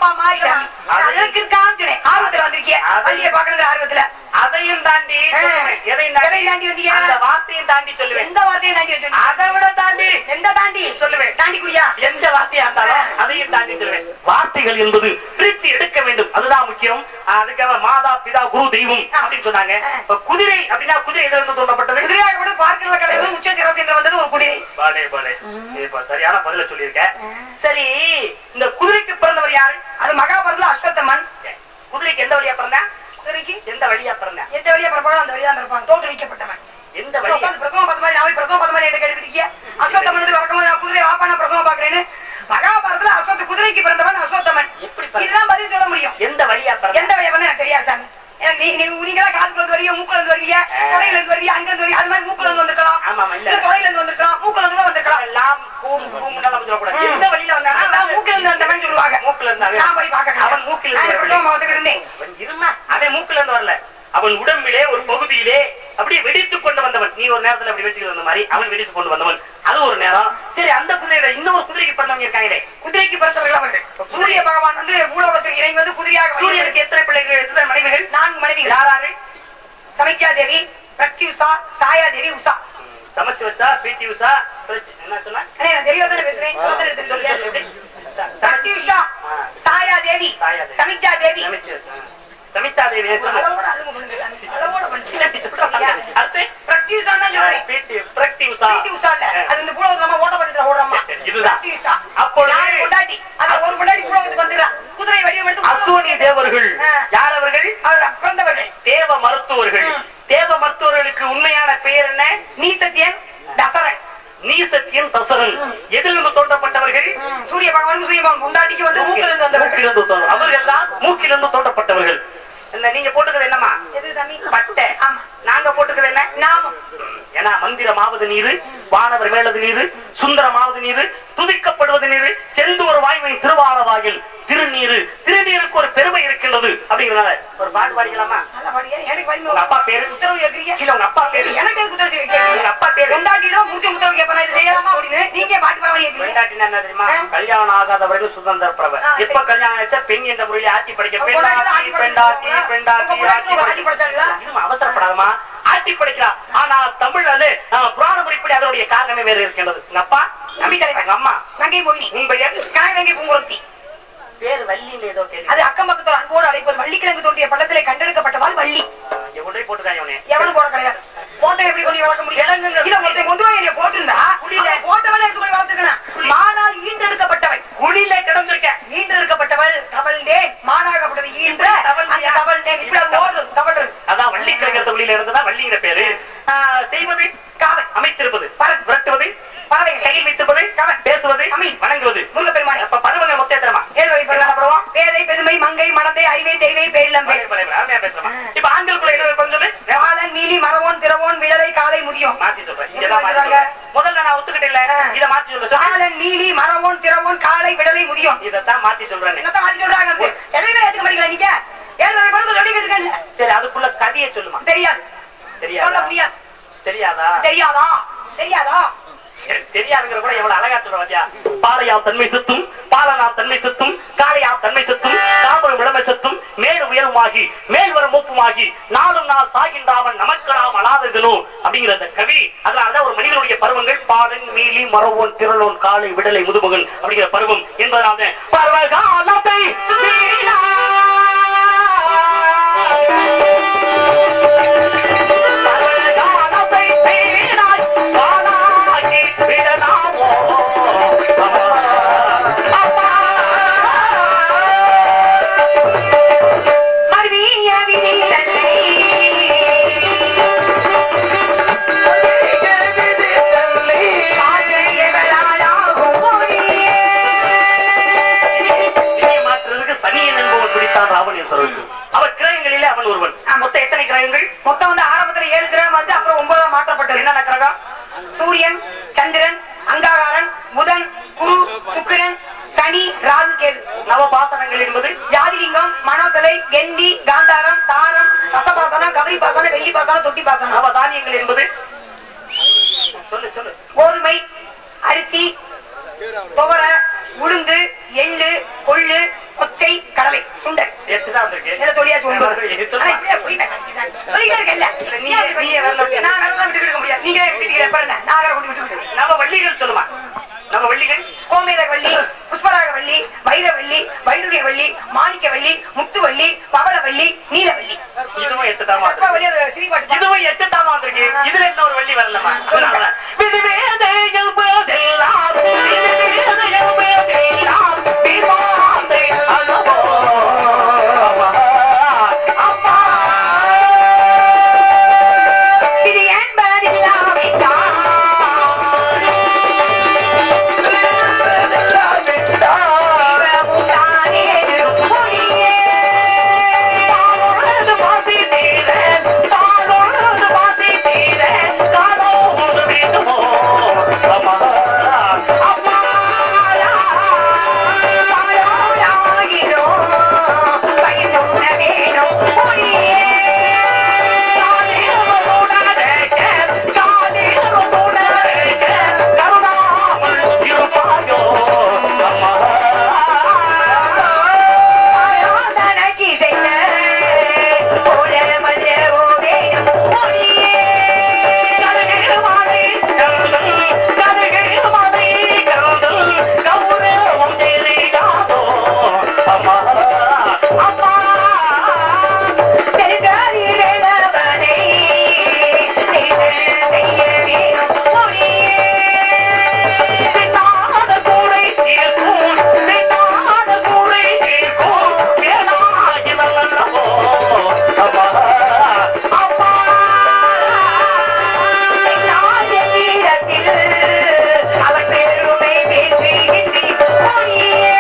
S2: மாதிரி சாமி அதற்கு இருக்கான்னு சொன்னேன் ஆர்வத்துல வந்திருக்கிய
S1: அது-
S2: வண்டியை பாக்கணுங்கிற ஆர்வத்துல
S1: அதையும் தாண்டி
S2: ஆ.
S1: சொல்லுவேன். எதை
S2: எதை
S1: தாண்டி
S2: தாண்டி வந்தீங்க?
S1: அந்த வார்த்தையும் தாண்டி சொல்லுவேன்
S2: எந்த வார்த்தையை தாண்டி வச்சிருக்கீங்க
S1: அதை விட தாண்டி
S2: எந்த தாண்டி
S1: சொல்லுவேன்.
S2: தாண்டி குடியா
S1: எந்த வார்த்தையா இருந்தாலும் அதையும் தாண்டி சொல்லுவேன் வார்த்தைகள் என்பது பிரித்து எடுக்க வேண்டும் அதுதான் முக்கியம் அதுக்காக மாதா பிதா குரு தெய்வம் அப்படின்னு சொன்னாங்க இப்ப குதிரை அப்படின்னா குதிரை எதில் இருந்து தோன்றப்பட்டது
S2: குதிரையாக கூட பார்க்கல கிடையாது உச்ச சிரஸ் என்று வந்தது ஒரு குதிரை
S1: பாலே பாலே இப்ப சரியான பதில சொல்லியிருக்க சரி இந்த குதிரைக்கு பிறந்தவர் யாரு
S2: அது மகாபாரதத்துல அஸ்வத்தமன்
S1: குதிரைக்கு எந்த வழியா பிறந்தா
S2: குதிரைக்கு
S1: எந்த வழியா பிறந்தா
S2: எந்த வழியா பிறப்பாங்களோ அந்த வழியா தான் பிறப்பாங்க தோற்றுவிக்கப்பட்டவன்
S1: எந்த வழியா
S2: உட்கார்ந்து பிரசவம் பார்த்த மாதிரி நான் போய் பிரசவம் பார்த்த மாதிரி என்ன கேட்டுக்கிட்டீங்க அஸ்வத்தமன் வந்து வரக்கும்போது நான் குதிரை வாப்பா நான் பிரசவம் பாக்குறேன்னு மகாபாரதத்துல அஸ்வத்த குதிரைக்கு பிறந்தவன் அஸ்வத்தமன்
S1: எப்படி பிறந்த-
S2: இதுதான் பதில் சொல்ல முடியும்
S1: எந்த வழியா பிறந்தா
S2: எந்த வழியா வந்து எனக்கு தெரியாது சாமி ஏன்னா நீ நீ நீங்க தான் காதுக்குள்ள இருந்து வரீங்க மூக்குல இருந்து வரீங்க தொடையில இருந்து வரீங்க அங்க இருந்து வரீங்க அது மாதிரி மூக்குல இருந்து வந்திருக்கலாம்
S1: ஆமா, ஆமா, இல்ல.
S2: இல்ல தொடையில இருந்து வந்திருக்கலாம் மூக்குல இருந்து கூட வந்திருக்கலாம்
S1: எல்லாம் கூம் கூம் சொல்லக்கூடாது
S2: ம்.
S1: எந்த வழியில வந்தானா
S2: அதான் மூக்குல இருந்து வந்தவன் சொல்லுவாங்க
S1: மூக்குல இருந்தாவே
S2: நான் போய் பார்க்க
S1: அவன் மூக்கில்
S2: நான்
S1: இருந்து
S2: பிரசவம் பார்த்துக்கிட்டு இருந்தேன்
S1: அவன் இருமா அவன் மூக்குல இருந்து வரல அவன் உடம்பிலே ஒரு பகுதியிலே அப்படியே வெடித்து கொண்டு வந்தவன் நீ ஒரு நேரத்துல அப்படி வெடிச்சு வந்த மாதிரி அவன் வெடித்து கொண்டு வந்தவன் அது ஒரு நேரம் சரி அந்த குதிரையில இன்னொரு குதிரைக்கு பிறந்தவங்க இருக்காங்களே
S2: குதிரைக்கு பிறந்தவர்கள் அவர்கள் சூரிய பகவான் வந்து பூலோகத்தில் இறங்கி வந்து குதிரையாக வந்தவர்.
S1: சூரியனுக்கு எத்தனை பிள்ளைகள் எத்தனை மனைவிகள்
S2: நான்கு மனைவிகள்
S1: யாராரு
S2: சமைக்கா தேவி பிரத்யுஷா சாயா தேவி உஷா
S1: சமைச்சு வச்சா பிடி உஷா பிரச்சி- என்ன சொன்ன
S2: அண்ணே நான் தெளிவா தானே பேசுறேன் சொல்லுங்க, எடுத்து
S1: சொல்லு,
S2: சொல்லுங்க.
S1: எப்படி? ச- ச-
S2: பிரத்யுஷா சாயா தேவி
S1: சாயா தேவி.
S2: சமிக்ஷா தேவி
S1: சமைச்சு வச்சா. சமிதா தேவி ஏன் சொன்ன?
S2: அளவோட அழுகு பண்ணுங்க சாமி. அளவோட
S1: இல்ல, நீ சொல்ற மாதிரி.
S2: பண்ணுங்க
S1: அடுத்து
S2: பிரத்யுஷான்னு தான் சொல்றேன்
S1: பிடி பிரக்தி உஷா
S2: பிடி உஷா இல்ல அது இந்த பூலோகத்துல நம்ம ஓட்டப்பந்தயத்துல ஓடுறோமா
S1: சரி, இதுதான்.
S2: பிரத்யுஷா
S1: அப்பொழுது-
S2: நாலு கொண்டாட்டி அது ஒரு கொண்டாட்டி பூலோகத்துக்கு வந்துடுறா குதிரை வடிவம் எடுத்து
S1: அசோனி தேவர்கள்
S2: ஆ.
S1: யார் அவர்கள்
S2: அவர் பிறந்தவர்கள்
S1: தேவ மருத்துவர்கள்
S2: ம்.
S1: தேவ மருத்துவர்களுக்கு உண்மையான பெயர் என்ன
S2: நீசத்தியன் தசரன்
S1: நீசத்தியன் தசரன் எதிலிருந்து தோன்றப்பட்டவர்கள்
S2: ம், சூரிய பகவானுக்கு சூரிய பகவான் கொண்டாட்டிக்கு வந்து மூக்கில் இருந்து வந்தவர்கள்
S1: மூக்கிலிருந்து தோன்ற அவர்கள் தான் மூக்கிலிருந்து தோன்றப்பட்டவர்கள் என்ன நீங்க போட்டுக்கிறது என்னமா
S2: எது சாமி
S1: பட்டை
S2: ஆமா
S1: நாங்க போட்டுக்கிறது என்ன
S2: நாமம்
S1: ஏன்னா மந்திரமாவது நீரு வானவர் மேலது நீரு சுந்தரமாவது நீரு துதிக்கப்படுவது நீரு செந்தூர் வாய்வின் திருவார வாயில் திருநீரு திருநீருக்கு ஒரு பெருமை இருக்கின்றது அப்படிங்கிறனால ஒரு பாட்டு பாடிக்கலாமா
S2: நல்ல பாடியா எனக்கு
S1: உங்க
S2: பதிமூணு
S1: அப்பா பேரு
S2: உத்தரவு கேட்கறீங்க
S1: இல்ல உங்க அப்பா பேரு
S2: எனக்கு எதுக்கு உத்தரவு
S1: உங்க
S2: கேட்கறீங்க
S1: அப்பா பேரு
S2: கொண்டாட்டிடும் மூச்சு உத்தரவு கேட்பேன் இது செய்யலாமா அப்படின்னு நீங்க பாட்டு பரவாயில்ல கேட்கறீங்க
S1: பெண்டாட்டினா என்ன தெரியுமா
S2: ஆ.
S1: கல்யாணம் ஆகாதவர்கள் சுதந்திர பிரபர்
S2: ஆ, சரி.
S1: எப்ப கல்யாணம் ஆச்சா பெண் என்ற முறையில ஆட்சி படிக்க
S2: உங்க கொண்டாட்டில ஆட்டி
S1: பெண்டாட்டி
S2: படிச்சிருக்காங்களா?
S1: பெண்டாட்டி
S2: உங்க
S1: பெண்டாட்டி
S2: கொண்டாட்டில
S1: ஆட்டி
S2: ஆட்டி படிச்சாங்களா?
S1: இருமா, அவசரப்படாதமா ஆட்டி படிக்கிறா ஆனா தமிழ் அது ஆ, புராண முறைப்படி அதனுடைய காரணமே வேறு இருக்கின்றது உங்க அப்பா
S2: நம்பி தலைவர்.
S1: உங்க அம்மா
S2: நங்கை மோகினி
S1: உன் பெயர்
S2: கனகங்கை பூங்குரத்தி
S1: பேர் வள்ளின்னு ஏதோ கேள்வி
S2: அது அக்கம் பக்கத்தோர் அன்போடு அழைப்பது வள்ளிக்கிழங்கு தோன்றிய பள்ளத்திலே கண்டெடுக்கப்பட்டதால் வள்ளி
S1: எவ்வளோ போட்டுக்காங்க அவனே
S2: எவனும் போட கிடையாது போட்ட எப்படி கொண்டு வளர்க்க முடியும்
S1: கிழங்குங்க.
S2: இல்ல ஒருத்தன் கொண்டு போய் என்னைய போட்டிருந்தா
S1: புரியல.
S2: அவன் போட்டவளை எடுத்து கொண்டு வளர்த்துக்கணும் மானால் ஈண்டெடுக்கப்பட்டவள்
S1: குழியில கிடந்திருக்க
S2: ஈண்டெடுக்கப்பட்டவள் தவழ்ந்தேன் மானாகப்பட்டது ஈன்ற அந்த தவழ்ந்தேன் இப்படி அது ஓடுறது தவழ்றது
S1: அதான் வள்ளி கிழங்கிறது வழியில இருந்ததா வள்ளிங்கிற பேரு ஆ, செய்வது
S2: காவல்
S1: அமைத்திருப்பது
S2: பறந்து
S1: விரட்டுவது
S2: பறவைகள்
S1: கையில் வைத்திருப்பது
S2: கவன்.
S1: பேசுவது
S2: அமி.
S1: வணங்குவது
S2: முருகப்பெருமானே
S1: அப்ப பருவங்கள் மொத்தம் எத்தனைமா
S2: ஏழு வகை
S1: என்ன பருவம்?
S2: பேதை பெருமை மங்கை மடந்தை அறிவை தெரிவை பேரிளம்பை
S1: பழைய பழைய அருமையா பேசுறமா இப்ப ஆண்களுக்குள்ள என்ன கொஞ்சம் சொல்லு
S2: காலன் மீலி மரவோன் திரவோன் விடலை காலை முதியோன்
S1: மாத்தி சொல்றேன்
S2: எப்படி
S1: இங்கதான் மாத்தி
S2: சொல்றாங்க?
S1: சொல்றேன். முதல்ல நான் ஒத்துக்கிட்டேன்ல
S2: ஆ.
S1: இத மாத்தி சொல்ல சொல்லு
S2: காலன் நீலி மரவோன் திரவோன் காலை விடலை முதியோன்
S1: இதத்தான் மாத்தி சொல்றேன்
S2: என்னத்த மாத்தி சொல்றாங்க வந்து? எதையுமே ஏத்துக்க மாட்டீங்களா நீங்க ஏழு வகை பருவத்தை சொல்லிக்கிட்டு இருக்கேன்ல
S1: சரி அதுக்குள்ள கதையை சொல்லுமா
S2: தெரியாது சொல்ல
S1: தெரியாதா
S2: முடியாது
S1: தெரியாதா
S2: தெரியாதா தெரியாதா
S1: சரி, தெரியாதுங்கிற கூட எவ்வளவு அழகா சொல்ற பாத்தியா பாலையா தன்மை செத்தும் பாலனா தன்மை செத்தும் காளையா தன்மை செத்தும் தாமரம் இளமை செத்தும் மேல் உயர்வுமாகி மேல் வரும் மூப்புமாகி நாளும் நாள் சாகின்றாவன் நமக்கு நாம் அழாததனோ அப்படிங்கிற அந்த கவி அதனாலதான் ஒரு மனிதனுடைய பருவங்கள் பாலன் மீலி மரவோன் திரளோன் காளை விடலை முதுமகன் அப்படிங்கிற பருவம் என்பதனால பருவகாலத்தை பருவகாலத்தை சீராய் வானாகி விடலாமோ
S2: மருவிய விதித்தன்னை காதலியவளாலாகும் மொழியே.
S1: திசை மாற்றுறதுக்கு சனியன் என்பவன் பிடித்தான் ராவணேஸ்வரருக்கு அவர் கிரகங்களிலே அவன் ஒருவன் மொத்தம் எத்தனை கிரகங்கள்
S2: மொத்தம் வந்து ஆரம்பத்துல ஏழு கிரகம் வந்து அப்புறம் ஒன்பதாம் மாற்றப்பட்டது
S1: என்னென்ன கிரகம்
S2: சூரியன் சந்திரன் அங்காகாரன் புதன் குரு சுக்கிரன் சனி ராகு கேது
S1: நவபாசனங்கள் என்பது
S2: ஜாதிலிங்கம் மனோதலை கெண்டி காந்தாரம் தாரம் ரசபாசனம் கவரி பாசனம் வெள்ளி பாசனம் தொட்டி பாசனம்
S1: நவதானியங்கள் என்பது சொல்லு சொல்லு
S2: கோதுமை அரிசி துவர உளுந்து எள்ளு கொள்ளு கொச்சை கடலை சுண்டல்
S1: எட்டுதான் வந்திருக்கு
S2: இதை சொல்லியாச்சு ஒன்பது.
S1: இது
S2: ஆனா
S1: சொல்லுமா?
S2: இப்படியே புரியல. சொல்லிட்டே இருக்கேன்ல.
S1: நீ நீ வரல
S2: நான் விரலாம் விட்டுக்கிட்டு இருக்க முடியாது. நீங்க விட்டுட்டீங்க, எப்ப என்ன? நான் வேற கொண்டு விட்டுக்கிட்டு.
S1: நம்ம வள்ளிகள் சொல்லுமா நம்ம வள்ளிகள்
S2: கோமேதக வள்ளி, புஷ்பராக வள்ளி, வைரவள்ளி, வைடூரிய வள்ளி, மாணிக்க வள்ளி, முத்து வள்ளி, பவள வள்ளி, நீல வள்ளி.
S1: இதுவும் எட்டு தாமா
S2: அப்பா வள்ளி, அது சிரிப்பாட்டு பாட்டு.
S1: இதுவும் எட்டு தாமா வந்திருக்கு இதுல என்ன ஒரு வள்ளி வரலமா சொல்லுங்க. விதிவேதைகள் போதெல்லாம், விதிவேதைகள் போதெல்லாம், விவாதை அல்லவோ. அம்மா.
S2: இது என்பதில்லாவிட்டால் தெய்வமும் தானே மொழியே.
S1: பாலோடு பாசி தீர, பாலோடு பாசி தீர, காலோடு வேண்டுமோ. அம்மா. அம்மா.
S2: பாலோடாகினோ, பயனுண்ண வேணும் மொழியே. ஆராதனைக்கு செய்த போல மல்லவோ வேணும் மொழியே. தெரிந்தாரிடவனை தெரிதல் செய்ய வேணும் மொழியே. நாய வீரத்தில் அவன் பெருமை பேசுகின்ற மொழியே.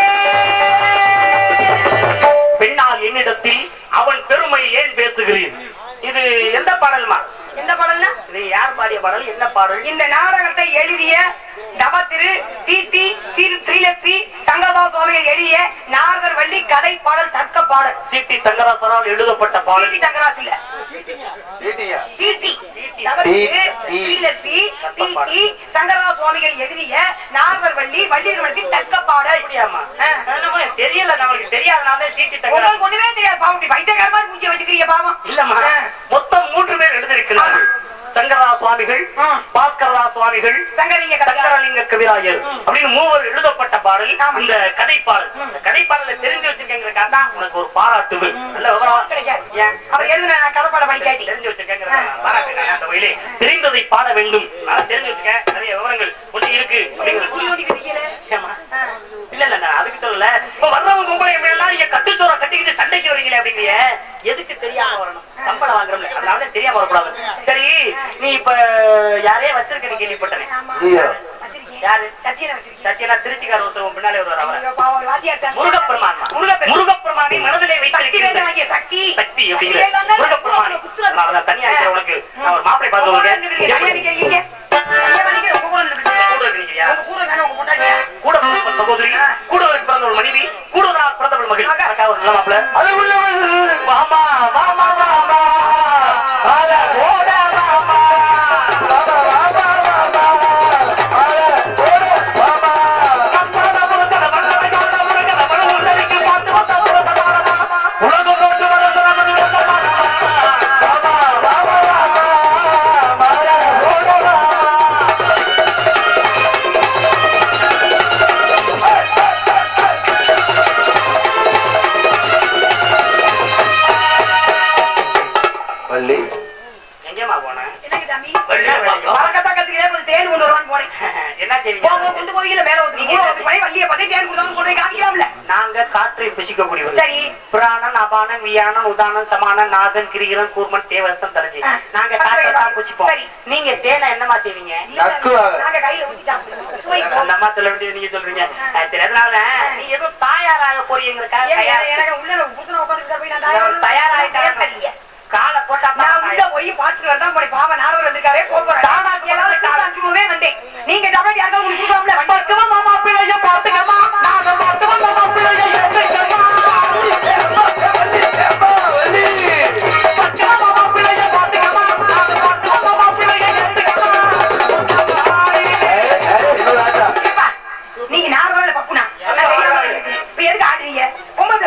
S1: பெண்ணால் என்னிடத்தில் அவன் பெருமை ஏன் பேசுகிறீர் இது எந்த பாடல்மா
S2: எந்த பாடல்னா
S1: இது யார் பாடிய பாடல் என்ன பாடல்
S2: இந்த நாடகத்தை எழுதிய தவத்திரு டிடி ஸ்ரீலஸ்ரீ சங்கரதா சுவாமிகள் எழுதிய நாரதர் வள்ளி கதை பாடல் தர்க்க பாடல்
S1: சிட்டி தங்கராசரால் எழுதப்பட்ட பாடல்
S2: டிடி தங்கராசு இல்ல
S4: வீட்டியா
S2: டிடி தவத்திரு
S4: டி.
S2: ஸ்ரீலஸ்ரீ டிடி சங்கரதா சுவாமிகள் எழுதிய நாரதர் வள்ளி வள்ளி நிறுவனத்தின் தர்க்க பாடல்
S1: அப்படியாமா
S2: ஆ.
S1: என்னமோ தெரியல நம்மளுக்கு தெரியாதனால சிட்டி தங்கராசு
S2: உங்களுக்கு ஒண்ணுமே தெரியாது பாவம் இப்படி வைத்தியகாரமா மூஞ்சி வச்சுக்கிறீங்க பாவம்
S1: இல்லம்மா
S2: ஆ.
S1: மொத்தம் மூன்று பேர் எழுதியிருக்கிறார்கள் சங்கரா சுவாமிகள்
S2: ஆ.
S1: பாஸ்கரதா சுவாமிகள்
S2: சங்கரிங்க கதை
S1: சங்கரலிங்க கவிராயர் அப்படின்னு மூவர் எழுதப்பட்ட பாடல்
S2: ஆமா.
S1: இந்த கதை பாடல் இந்த கதை பாடலை தெரிஞ்சு வச்சிருக்கேங்கிறக்காக தான் உனக்கு ஒரு பாராட்டுது நல்ல விவரம்
S2: கிடைக்காது
S1: ஏன்
S2: அவர் எழுதுன நான் கதை பாடம் படிக்காட்டி
S1: தெரிஞ்சு வச்சிருக்கேங்கிறத நான் பாராட்டுறேன் அந்த வழியிலே தெரிந்ததை பாட வேண்டும் நான் தெரிஞ்சு வச்சிருக்கேன் நிறைய விவரங்கள் கொஞ்சம் இருக்கு
S2: எங்க
S1: அப்படின்னு
S2: குடி ஓடி இருக்கீங்களே
S1: ஏம்மா? இல்ல இல்ல நான் அதுக்கு சொல்லல இப்ப வர்றவங்க உங்களை எல்லாம் நீங்க கட்டுச்சோற கட்டிக்கிட்டு சண்டைக்கு வரீங்களே அப்படிங்கிறிய எதுக்கு தெரியாம வரணும் சம்பளம் வாங்குறோம்ல அதனால தெரியாம வரக்கூடாது சரி நீ இப்ப யாரையே வச்சிருக்க நீ கேள்விப்பட்டனே
S2: ஆமா
S4: ஐயோ.
S2: வச்சிருக்கேன்
S1: யாரு
S2: சத்தியனை வச்சிருக்கேன்
S1: சத்தியனா திருச்சிக்கார ஒருத்தர் பின்னாலே வருவார் அவர்
S2: ஐயோ, பாவம், ஒரு வாத்தியார் தான்.
S1: முருகப்பெருமான்
S2: முருகப்பெருமான்.
S1: முருகப்பெருமானை மனதிலே
S2: சக்தி வேண்டாம்
S1: வைத்திருக்கிறேன்
S2: வாங்கிய சக்தி
S1: சக்தி
S2: சக்தி
S1: அப்படிங்கிற
S2: வேண்டாம்னா
S1: முருகப்பெருமானை
S2: உங்களை குத்துறது.
S1: அதனால தான் தனியா இருக்கிறவனுக்கு நான் ஒரு மாப்பிளை பார்த்து
S2: உங்க கூட
S1: வருவேன்
S2: இருந்துக்கிறீங்க, தனியா நிக்கிறீங்க. தனியா பண்ணிக்கிறீங்க, உங்க கூட இருந்துக்கிறீங்க.
S1: கூட இருக்கிறீங்க
S2: உங்க கூட வேணும், உங்க பொண்டாட்டியா?
S1: கூட பிறந்த சகோதரி கூட பிறந்த ஒரு மனைவி கூட பிறந்தவள் மகள் அக்கா ஒரு நல்ல மாப்பிளை
S4: அது உள்ளவள்
S1: வாமா வாமா வாமா அட ஓட வாமா
S4: வாமா, வாமா, வாமா. அட, ஓடு, வாமா.
S1: கம்பள முருகன வல்லவ ஞான முருகன வலுவுள்ளரிக்கு பார்த்து வந்த முருகன வாமா. உலகம் நோக்கி வர சொன்னது முருகன
S4: வாமா, வாமா, வாமா. அட, ஓடு, வாமா. வள்ளி
S1: எங்கேம்மா போனேன்
S2: என்னங்க தம்பி?
S1: வெள்ளை வேலையோ?
S2: வழக்கத்தான் கத்துக்கிறேன், கொஞ்சம் தேன் கொண்டு வருவான்னு போனேன்.
S1: என்ன செய்வீங்க
S2: போகும்போது கொண்டு போவீங்கல்ல, மேல ஒருத்தர் கூட ஒருத்தர் பையன் வள்ளியை பார்த்தே தேன் கொடுத்தாலும் கொண்டு போய் காமிக்கலாம்ல?
S1: நாங்க காற்றை புசிக்கக்கூடியவர்கள்
S2: சரி.
S1: புராணன் அபானன் வியானன் உதானன் சமானன் நாதன் கிரிகிரன் கூர்மன் தேவரசன் தரஞ்சி
S2: ஆ.
S1: நாங்க காற்றை தான் புசிப்போம்
S2: சரி.
S1: நீங்க தேனை என்னமா செய்வீங்க
S2: இல்ல,
S4: நக்குவாங்க.
S2: நாங்க கையில ஊத்தி சாப்பிடுவோம். சுவை
S1: அந்த அம்மா சொல்ல வேண்டியது நீங்க சொல்றீங்க ஆ, சரி அதனால நீ ஏதோ தாயாராக போறீங்களுக்கா
S2: ஏன் எனக்கு- எனக்கு உள்ள எனக்கு புருஷனை உட்கார்ந்துட்டு போய் நான் தயாரா-
S1: தயாராயிட்டாங்க
S2: பேசாதீங்க.
S1: காலை போட்டா
S2: நான் உள்ள போய் பார்த்துட்டு வரதான் போறேன். பாவம், நாரதர் வந்திருக்காரே, போக போறேன்.
S1: தானா போறது
S2: ஏதாவது
S1: தானா.
S2: கூட்டம் அனுப்பிச்சுடுவே வந்தேன். நீங்க சாப்பாடு யாருக்காவது உங்களுக்கு கொடுக்கலாம்ல? வண்டி
S1: பத்துவ மாமா பிள்ளைய பார்த்துக்கமா நாங்க பத்துவ மாமா பிள்ளைய எடுத்துக்கமா
S4: வள்ளி, ஏம்மா, வள்ளி.
S1: பத்துவ மாமா பிள்ளைய பார்த்துக்கமா நாங்க பத்துவ மாமா பிள்ளைய எடுத்துக்கமா
S4: ஏய், ஏய், இன்னொரு ஆட்டா.
S2: ஏப்பா, நீங்க நாரதரோட பப்புனா நான் வெளியில வரேன். இப்ப எதுக்கு ஆடுறீங்க பொம்பளை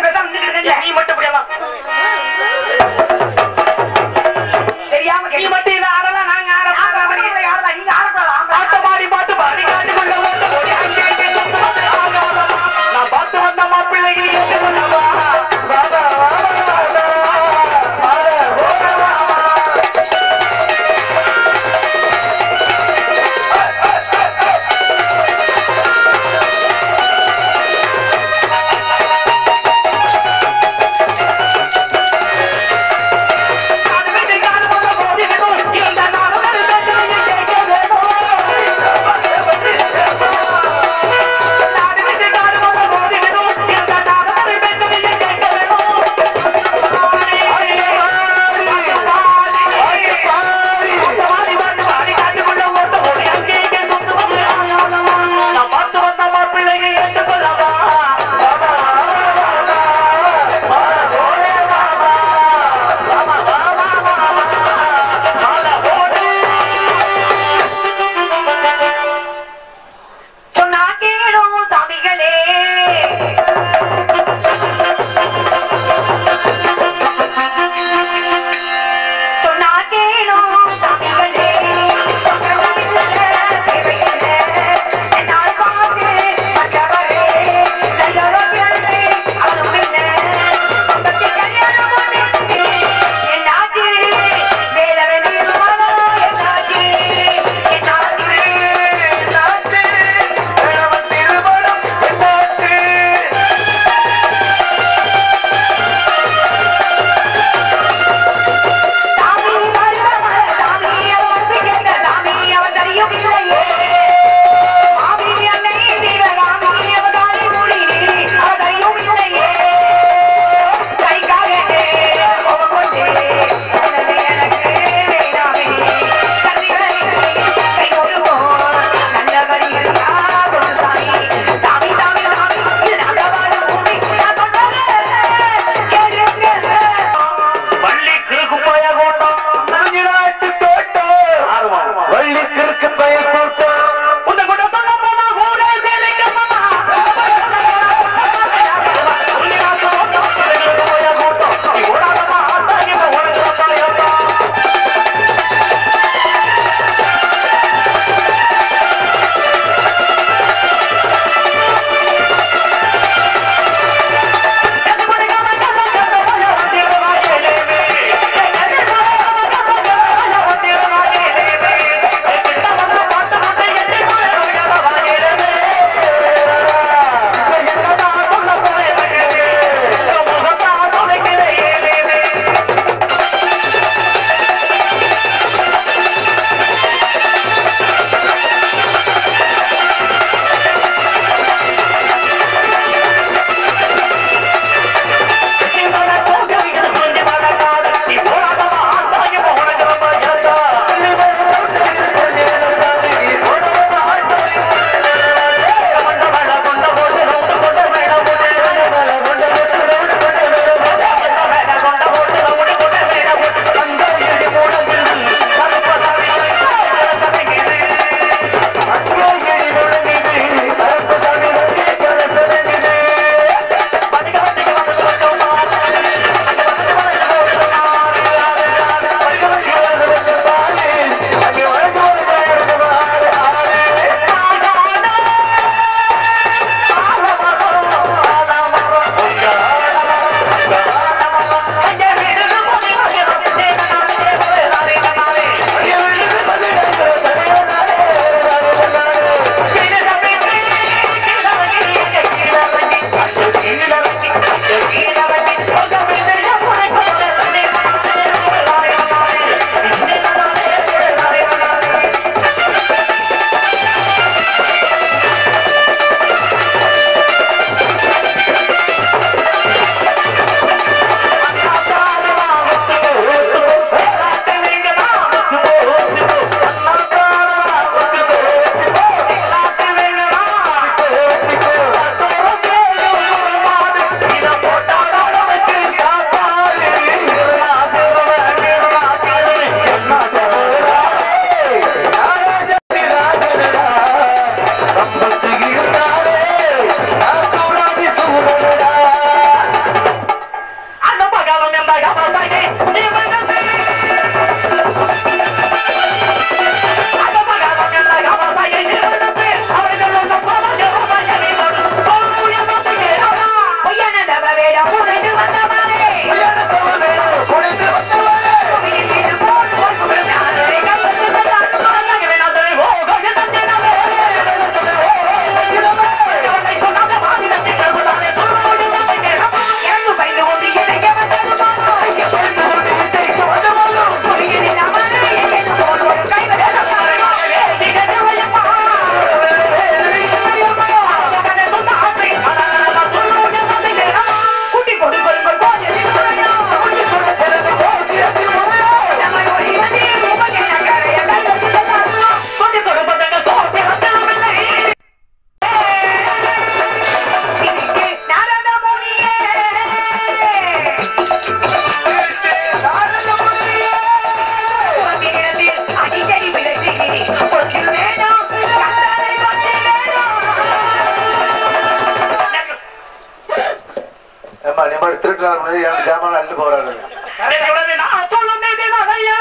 S4: திருட்டுறாரு முன்னாடி எனக்கு ஜாமான் அள்ளி போறாரு
S1: உடனே நான் சொல்லும் தேதி வரையா.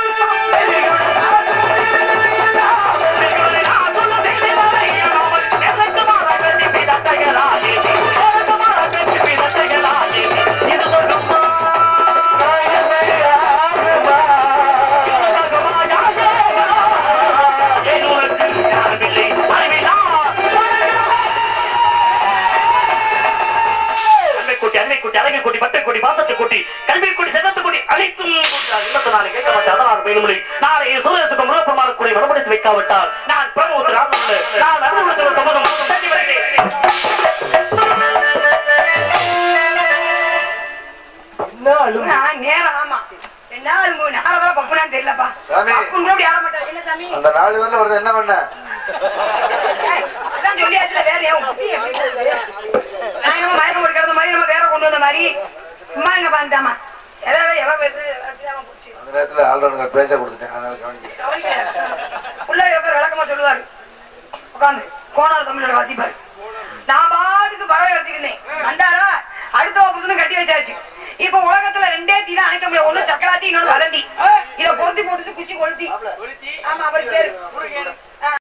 S1: நான் சொல்லும் தேதி வரையா. எனக்கு மாறாக பிதத்தைகளாகி, எனக்கு மாறாக பிதத்தைகளாகி. இது சொர்க்கமா? என் உனக்கு யாருமில்லை அறிவிலா அன்பை கூட்டி அன்பை கூட்டி அழகை கூட்டி பட்டை கூட்டி பாசத்தை கூட்டி கல்வியை கூட்டி செல்வத்தை கூட்டி அனைத்தும் கூட்டினார். இல்லத்தை நான் கேட்க மாட்டேன் அதனால் வேணுமொழி நாளை சூரியத்துக்கு முழுப்பமாக கூடி வடப்படுத்தி வைக்காவிட்டால் நான் பிரபுத்து ராமன் நான் அறிந்து சொல்ல சம்மதம் தட்டி வருகிறேன்
S2: நான் நேரம் ஆமா என்ன ஆளுங்க நாரதான் பப்புனான்னு தெரியலப்பா
S4: சாமி.
S2: பப்புன்னு கூட அப்படி ஆட மாட்டாரு என்ன சாமி
S4: அந்த நாலு பேர்ல ஒருத்தன் என்ன பண்ண
S2: ஏய், அதான் சொல்லியாச்சுல வேற ஏன் புத்தி எப்படி இருக்குது? நான் என்னமோ மயக்கம் போட்டு மாதிரி நம்ம வேற கொண்டு வந்த மாதிரி சும்மா எங்க பண்ணிட்டாமா ஏதாவது எவ பேசு வச்சுதாம்மா போச்சு
S4: அந்த நேரத்துல ஆல்ரவுண்டர் பேச கொடுத்துட்டேன் அதனால கவனிக்க
S2: உள்ள யோகர் விளக்கமா சொல்லுவாரு உட்காந்து கோணார் தமிழோட வாசிப்பாரு நான் பாட்டுக்கு பறவை எடுத்துக்கிட்டேன் வந்தாரா அடுத்த வகுப்புன்னு கட்டி வச்சாச்சு இப்ப உலகத்துல ரெண்டே தீ தான் அணைக்க முடியும் ஒண்ணு சக்கராத்தி இன்னொன்னு வதந்தி இத பொருத்தி போட்டுச்சு குச்சி கொளுத்தி ஆமா அவர் பேரு